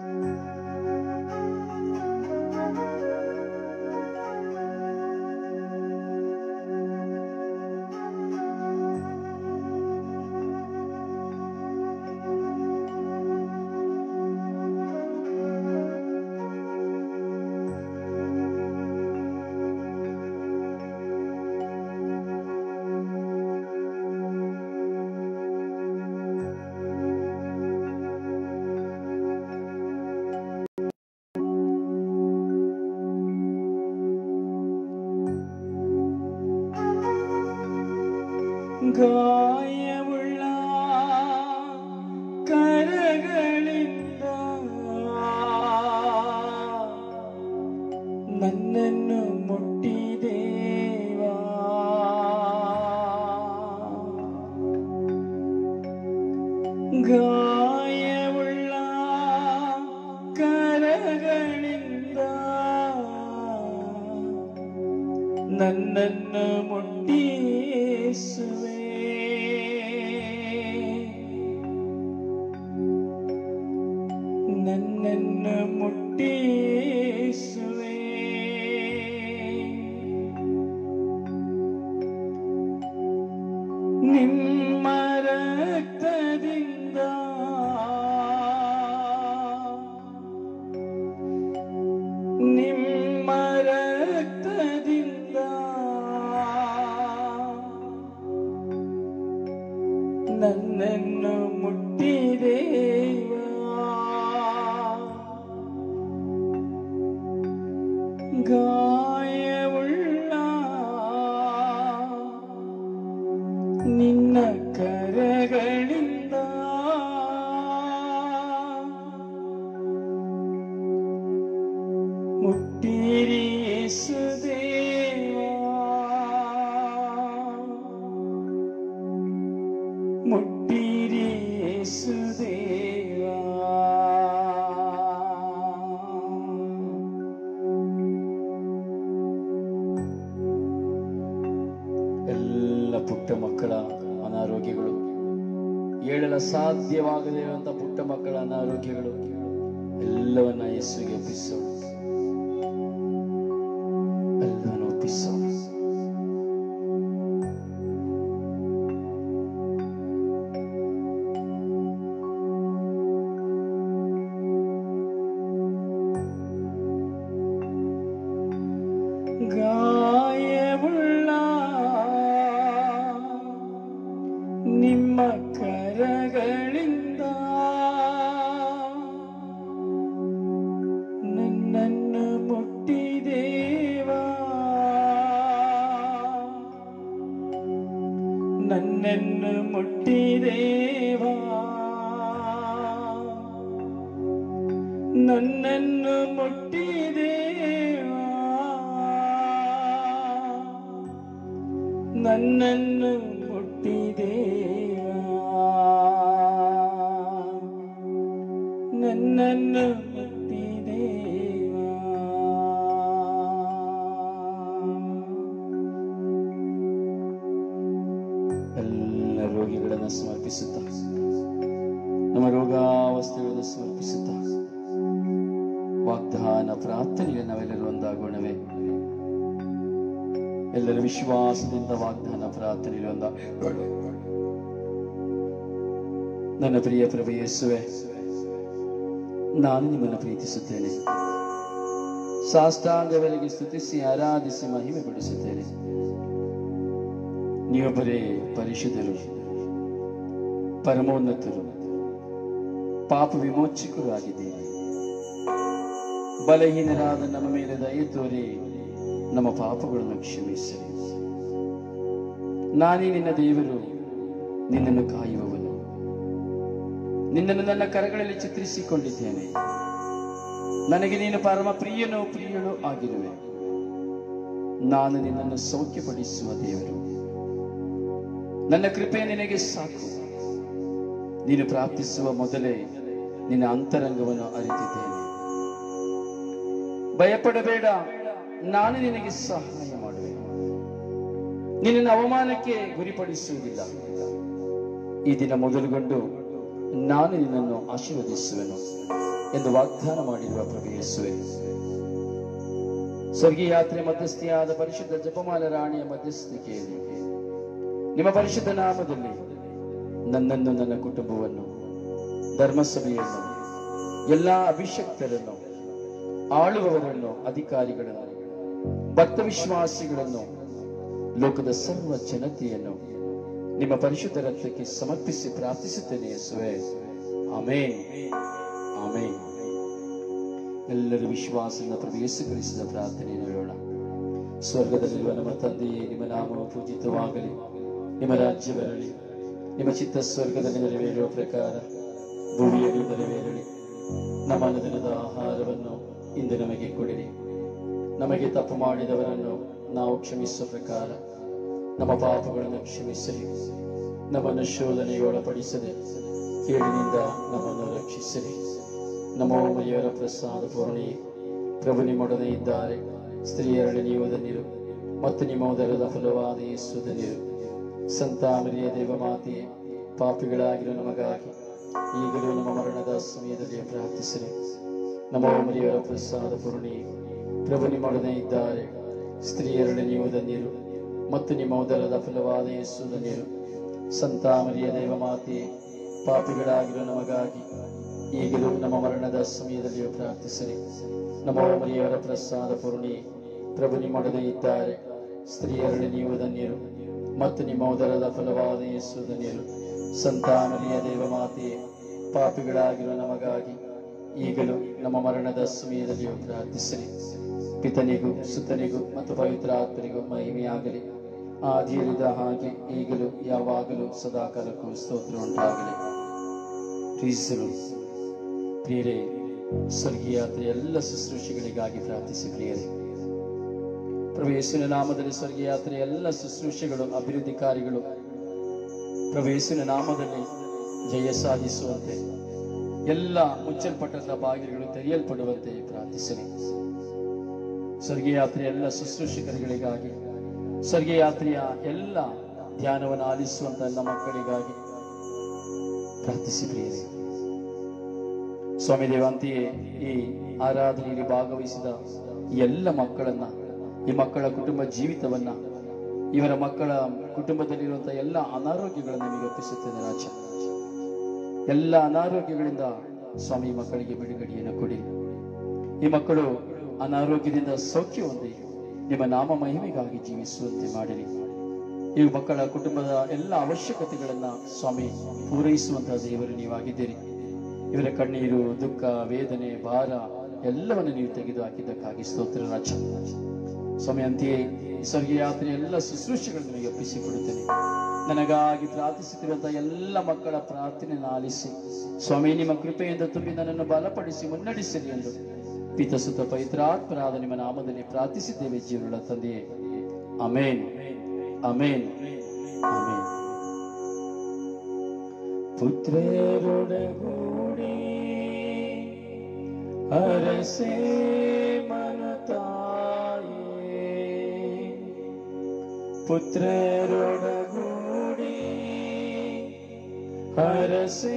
ಗಾಯವುಳ್ಳ ಕರಗಳಿಂದ ನನ್ನನ್ನು ಮುಟ್ಟಿದೇವಾ ಗಾಯವುಳ್ಳ ಕರಗಳಿಂದ ನನ್ನನ್ನು ಮುಟ್ಟಿಸುವೆ ನನ್ನನ್ನು ಮುಟ್ಟಿಸುವೆ ನಿಮ್ಮ ರಕ್ತದಿಂದ ನಿಮ್ಮ ರಕ್ತದಿಂದ ನನ್ನನ್ನು ಮುಟ್ಟಿದೇವಾ ಗಾಯವುಳ್ಳ ನಿನ್ನ ಕರಗಳಿಂದ ಮುಟ್ಟಿರಿ ಯೇಸುದೇವಾ ಮುಟ್ಟಿರಿ ಯೇಸುದೇವಾ ಎಲ್ಲ ಪುಟ್ಟ ಮಕ್ಕಳ ಅನಾರೋಗ್ಯಗಳು ಹೇಳಲು ಸಾಧ್ಯವಾಗದೇ ಇರುವಂತ ಪುಟ್ಟ ಮಕ್ಕಳ ಅನಾರೋಗ್ಯಗಳು ಎಲ್ಲವನ್ನ ಯೇಸುವಿಗೆ ಒಪ್ಪಿಸೋಣ ಎಲ್ಲವನ್ನು ಒಪ್ಪಿಸೋಣ ಗಾಯವುಳ್ಳ ನಿಮ್ಮ ಕರಗಳಿಂದ ನನ್ನನ್ನು ಮುಟ್ಟಿದೇವಾ ನನ್ನನ್ನು ಮುಟ್ಟಿದೇವಾ ನನ್ನನ್ನು ಮುಟ್ಟಿದೇವಾ ನನ್ನನ್ನು ಮುಟ್ಟಿದೇವಾ ನನ್ನನ್ನು ಮುಟ್ಟಿದೇವಾ ಎಲ್ಲ ರೋಗಿಗಳನ್ನು ಸಮರ್ಪಿಸುತ್ತ ನಮ್ಮ ರೋಗಾವಸ್ಥೆಗಳನ್ನು ಸಮರ್ಪಿಸುತ್ತ ವಾಗ್ದಾನ ಪ್ರಾರ್ಥನೆಗೆ ನಾವೆಲ್ಲರೂ ಒಂದಾಗೋಣವೇ ಎಲ್ಲರ ವಿಶ್ವಾಸದಿಂದ ವಾಗ್ದಾನ ಪ್ರಾರ್ಥನೆಗೆ ಒಂದಾಗೋಣ ನನ್ನ ಪ್ರಿಯ ಪ್ರಭು ಯೇಸುವೆ ನಾನು ನಿಮ್ಮನ್ನು ಪ್ರೀತಿಸುತ್ತೇನೆ ಸಾಷ್ಟಾಂಗವರೆಗೆ ಸ್ತುತಿಸಿ ಆರಾಧಿಸಿ ಮಹಿಮೆ ಪಡಿಸುತ್ತೇನೆ ನೀವೊಬ್ಬರೇ ಪರಿಶುದ್ಧರು ಪರಮೋನ್ನತರು ಪಾಪ ವಿಮೋಚಕರು ಆಗಿದ್ದೀರಿ ಬಲಹೀನರಾದ ನಮ್ಮ ಮೇಲೆ ದಯ ತೋರಿ ನಮ್ಮ ಪಾಪಗಳನ್ನು ಕ್ಷಮಿಸಿರಿ ನಾನೇ ನಿನ್ನ ದೇವರು ನಿನ್ನನ್ನು ಕಾಯುವವನು ನಿನ್ನನ್ನು ನನ್ನ ಕರಗಳಲ್ಲಿ ಚಿತ್ರಿಸಿಕೊಂಡಿದ್ದೇನೆ ನನಗೆ ನೀನು ಪರಮ ಪ್ರಿಯನೂ ಪ್ರಿಯನೂ ಆಗಿರುವೆ ನಾನು ನಿನ್ನನ್ನು ಸೌಖ್ಯಪಡಿಸುವ ದೇವರು ನನ್ನ ಕೃಪೆ ನಿನಗೆ ಸಾಕು ನೀನು ಪ್ರಾರ್ಥಿಸುವ ಮೊದಲೇ ನಿನ್ನ ಅಂತರಂಗವನ್ನು ಅರಿತಿದ್ದೇನೆ ಭಯಪಡಬೇಡ ನಾನು ನಿನಗೆ ಸಹಾಯ ಮಾಡುವೆ ನಿನ್ನ ಅವಮಾನಕ್ಕೆ ಗುರಿಪಡಿಸುವುದಿಲ್ಲ ಈ ದಿನ ಮೊದಲುಗೊಂಡು ನಾನು ನಿನ್ನನ್ನು ಆಶೀರ್ವದಿಸುವೆನು ಎಂದು ವಾಗ್ದಾನ ಮಾಡಿರುವ ಪ್ರಭು ಯೇಸುವೆ ಸ್ವರ್ಗೀಯ ಯಾತ್ರೆ ಮಧ್ಯಸ್ಥಿಯಾದ ಪರಿಶುದ್ಧ ಜಪಮಾಲ ರಾಣಿಯ ಮಧ್ಯಸ್ಥಿಕೆಯಲ್ಲಿ ನಿಮ್ಮ ಪರಿಶುದ್ಧ ನಾಮದಲ್ಲಿ ನನ್ನನ್ನು ನನ್ನ ಕುಟುಂಬವನ್ನು ಧರ್ಮಸಭೆಯನ್ನು ಎಲ್ಲಾ ಅಭಿಷಕ್ತರನ್ನು ಆಳುವವರನ್ನು ಅಧಿಕಾರಿಗಳನ್ನು ಭಕ್ತ ವಿಶ್ವಾಸಿಗಳನ್ನು ಲೋಕದ ಸರ್ವ ಜನತೆಯನ್ನು ನಿಮ್ಮ ಪರಿಶುದ್ಧ ರಕ್ತಕ್ಕೆ ಸಮರ್ಪಿಸಿ ಪ್ರಾರ್ಥಿಸುತ್ತೇನೆ ಯೇಸುವೆ ಆಮೇನ್ ಆಮೇನ್ ಎಲ್ಲರೂ ವಿಶ್ವಾಸದಿಂದ ಪ್ರಭು ಯೇಸು ಕ್ರಿಸ್ತನ ಪ್ರಾರ್ಥನೆ ಹೇಳೋಣ ಸ್ವರ್ಗದಲ್ಲಿರುವ ನಮ್ಮ ತಂದೆಯೇ ನಿಮ್ಮ ನಾಮವು ಪೂಜಿತವಾಗಲಿ ನಿಮ್ಮ ರಾಜ್ಯ ಬರಲಿ ನಿಮ್ಮ ಚಿತ್ತ ಸ್ವರ್ಗದಲ್ಲಿ ನೆರವೇರುವ ಪ್ರಕಾರ ಭೂಮಿಯಲ್ಲಿ ನೆರವೇರಲಿ ನಮ್ಮ ಅನುದಿನದ ಆಹಾರವನ್ನು ಇಂದು ನಮಗೆ ಕೊಡಿರಿ ನಮಗೆ ತಪ್ಪು ಮಾಡಿದವರನ್ನು ನಾವು ಕ್ಷಮಿಸುವ ಪ್ರಕಾರ ನಮ್ಮ ಪಾಪಗಳನ್ನು ಕ್ಷಮಿಸಲಿ ನಮ್ಮನ್ನು ಶೋಧನೆಗೆ ಒಳಪಡಿಸದೆ ಕೇಳಿನಿಂದ ನಮ್ಮನ್ನು ರಕ್ಷಿಸಲಿ ನಮ್ಮ ಮರಿಯವರ ಪ್ರಸಾದ ಪೂರ್ಣಿ ಪ್ರಭು ನಿಮ್ಮೊಡನೆ ಇದ್ದಾರೆ ಸ್ತ್ರೀಯರಲ್ಲಿ ನೀವು ಧನ್ಯರು ಮತ್ತು ನಿಮ್ಮ ಉದರದ ಫಲವಾದ ಯೇಸು ಧನ್ಯರು ಸಂತಾಮರಿಯ ದೇವ ಮಾತೆಯೇ ಪಾಪಿಗಳಾಗಿರೋ ನಮಗಾಗಿ ಈಗಲೂ ನಮ್ಮ ಮರಣದ ಸಮಯದಲ್ಲಿ ಪ್ರಾರ್ಥಿಸಲಿ ನಮ್ಮ ಮರಿಯವರ ಪ್ರಸಾದ ಪೂರ್ಣಿ ಪ್ರಭು ನಿಮ್ಮೊಡನೆ ಇದ್ದಾರೆ ಸ್ತ್ರೀಯರಲ್ಲಿ ನೀವು ಧನ್ಯರು ಮತ್ತು ನಿಮ್ಮ ಉದರದ ಫಲವಾದ ಯೇಸು ಧನ್ಯರು ಸಂತಾಮರಿಯ ದೇವ ಮಾತೆಯೇ ಪಾಪಿಗಳಾಗಿರೋ ನಮಗಾಗಿ ಈಗಲೂ ನಮ್ಮ ಮರಣದ ಸಮಯದಲ್ಲಿಯೂ ಪ್ರಾರ್ಥಿಸಲಿ ನಮ್ಮ ಮರಿಯವರ ಪ್ರಸಾದ ಪೂರ್ಣಿ ಪ್ರಭು ನಿಮ್ಮೊಡನೆ ಇದ್ದಾರೆ ಸ್ತ್ರೀಯರಲ್ಲಿ ನೀವು ಧನ್ಯರು ಮತ್ತು ನಿಮ್ಮ ಉದರದ ಫಲವಾದ ಯೇಸು ಧನ್ಯರು ಸಂತಾಮರಿಯ ದೇವ ಮಾತೆಯೇ ಪಾಪಿಗಳಾಗಿರೋ ನಮಗಾಗಿ ಈಗಲೂ ನಮ್ಮ ಮರಣದ ಸಮಯದಲ್ಲಿಯೂ ಪ್ರಾರ್ಥಿಸಲಿ ಪಿತನಿಗೂ ಸುತನಿಗೂ ಮತ್ತು ಪವಿತ್ರ ಆತ್ಮನಿಗೂ ಮಹಿಮೆಯಾಗಲಿ ಆದಿಯಲ್ಲಿದ್ದ ಹಾಗೆ ಈಗಲೂ ಯಾವಾಗಲೂ ಸದಾಕಾಲಕ್ಕೂ ಸ್ತೋತ್ರ ಉಂಟಾಗಲಿ ಪ್ರೀಸರು ಪ್ರಿಯರೇ ಸ್ವರ್ಗೀಯ ಎಲ್ಲ ಶುಶ್ರೂಷೆಗಳಿಗಾಗಿ ಪ್ರಾರ್ಥಿಸಿ ಪ್ರಿಯರೇ ಪ್ರಭು ಯೇಸುವಿನ ನಾಮದಲ್ಲಿ ಸ್ವರ್ಗೀಯ ಯಾತ್ರೆ ಎಲ್ಲ ಶುಶ್ರೂಷೆಗಳು ಅಭಿವೃದ್ಧಿ ಕಾರ್ಯಗಳು ಪ್ರಭು ಯೇಸುವಿನ ನಾಮದಲ್ಲಿ ಜಯ ಸಾಧಿಸುವಂತೆ ಎಲ್ಲ ಮುಚ್ಚಲ್ಪಟ್ಟಂತ ಬಾಗಿಲುಗಳು ತೆರೆಯಲ್ಪಡುವಂತೆ ಪ್ರಾರ್ಥಿಸಲಿ ಸ್ವರ್ಗೀಯ ಯಾತ್ರೆಯ ಎಲ್ಲ ಶುಶ್ರೂಷಕರುಗಳಿಗಾಗಿ ಸ್ವರ್ಗೀಯ ಯಾತ್ರೆಯ ಎಲ್ಲ ಧ್ಯಾನವನ್ನು ಆಲಿಸುವಂತ ಎಲ್ಲ ಮಕ್ಕಳಿಗಾಗಿ ಪ್ರಾರ್ಥಿಸಿ ಪ್ರಿಯರೇ ಸ್ವಾಮಿ ದೇವಂತೆಯೇ ಈ ಆರಾಧನೆಯಲ್ಲಿ ಭಾಗವಹಿಸಿದ ಈ ಎಲ್ಲ ಮಕ್ಕಳನ್ನ ಈ ಮಕ್ಕಳ ಕುಟುಂಬ ಜೀವಿತವನ್ನ ಇವರ ಮಕ್ಕಳ ಕುಟುಂಬದಲ್ಲಿರುವಂತಹ ಎಲ್ಲ ಅನಾರೋಗ್ಯಗಳನ್ನು ನಿಮಗೆ ಒಪ್ಪಿಸುತ್ತೇನೆ ರಾಜ ಎಲ್ಲ ಅನಾರೋಗ್ಯಗಳಿಂದ ಸ್ವಾಮಿ ಈ ಮಕ್ಕಳಿಗೆ ಬಿಡುಗಡೆಯನ್ನು ಕೊಡಿ ಈ ಮಕ್ಕಳು ಅನಾರೋಗ್ಯದಿಂದ ಸೌಖ್ಯ ಹೊಂದಿ ನಿಮ್ಮ ನಾಮ ಮಹಿಮೆಗಾಗಿ ಜೀವಿಸುವಂತೆ ಮಾಡಿರಿ ಈ ಮಕ್ಕಳ ಕುಟುಂಬದ ಎಲ್ಲ ಅವಶ್ಯಕತೆಗಳನ್ನ ಸ್ವಾಮಿ ಪೂರೈಸುವಂತಹ ದೇವರು ನೀವಾಗಿದ್ದೀರಿ ಇವರ ಕಣ್ಣೀರು ದುಃಖ ವೇದನೆ ಭಾರ ಎಲ್ಲವನ್ನು ನೀವು ತೆಗೆದು ಹಾಕಿದ್ದಕ್ಕಾಗಿ ಸ್ತೋತ್ರ ರಾಜ ಸ್ವಾಮಿ ಅಂತೆಯೇ ಈ ಸ್ವರ್ಗೀಯ ಯಾತ್ರೆ ಎಲ್ಲ ಶುಶ್ರೂಷೆಗಳನ್ನು ನಿಮಗೆ ಒಪ್ಪಿಸಿಕೊಡುತ್ತೇನೆ ನನಗಾಗಿ ಪ್ರಾರ್ಥಿಸುತ್ತಿರುವಂತಹ ಎಲ್ಲ ಮಕ್ಕಳ ಪ್ರಾರ್ಥನೆಯನ್ನು ಆಲಿಸಿ ಸ್ವಾಮಿ ನಿಮ್ಮ ಕೃಪೆಯಿಂದ ತುಂಬಿ ನನ್ನನ್ನು ಬಲಪಡಿಸಿ ಮುನ್ನಡೆಸಲಿ ಎಂದು ಪಿತಸುತ ಪವಿತ್ರಾತ್ಮರಾದ ನಿಮ್ಮ ನಾಮದಲ್ಲಿ ಪ್ರಾರ್ಥಿಸಿದ್ದೇವೆ ಜೀವನದ ತಂದೆಯೇ ಅಮೇನ್ ಅಮೇನ್ ಅಮೇನ್ ಪುತ್ರರೊಡಗೂಡಿ ಅರಸೇ ಮನತಾಯೇ ಪುತ್ರರೊಡಗೂಡಿ ಹರಸೇ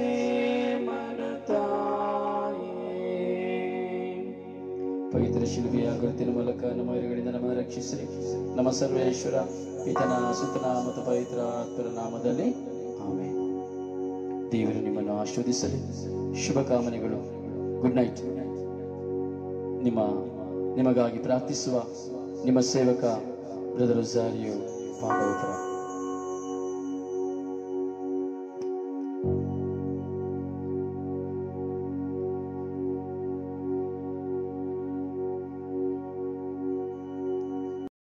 ಮನತಾಯೇ ಪವಿತ್ರ ಶಿಲ್ಪಿಯ ಗುರುತಿನ ಮೂಲಕ ನಮ್ಮ ಎದುರುಗಳಿಂದ ನಮ್ಮನ್ನು ರಕ್ಷಿಸಿರಿ ನಮ್ಮ ಸರ್ವೇಶ್ವರ ಪಿತನ ಸುತನ ಮತ್ತು ಪವಿತ್ರ ಆತ್ಮರ ನಾಮದಲ್ಲಿ ಆಮೇಲೆ ದೇವರು ನಿಮ್ಮನ್ನು ಆಶೀರ್ವದಿಸಲಿ ಶುಭ ಕಾಮನೆಗಳು ಗುಡ್ ನೈಟ್ ನಿಮ್ಮ ನಿಮಗಾಗಿ ಪ್ರಾರ್ಥಿಸುವ ನಿಮ್ಮ ಸೇವಕ ಬ್ರದರ್ ಝಾರಿಯು ಪಾಂಡವಪುರ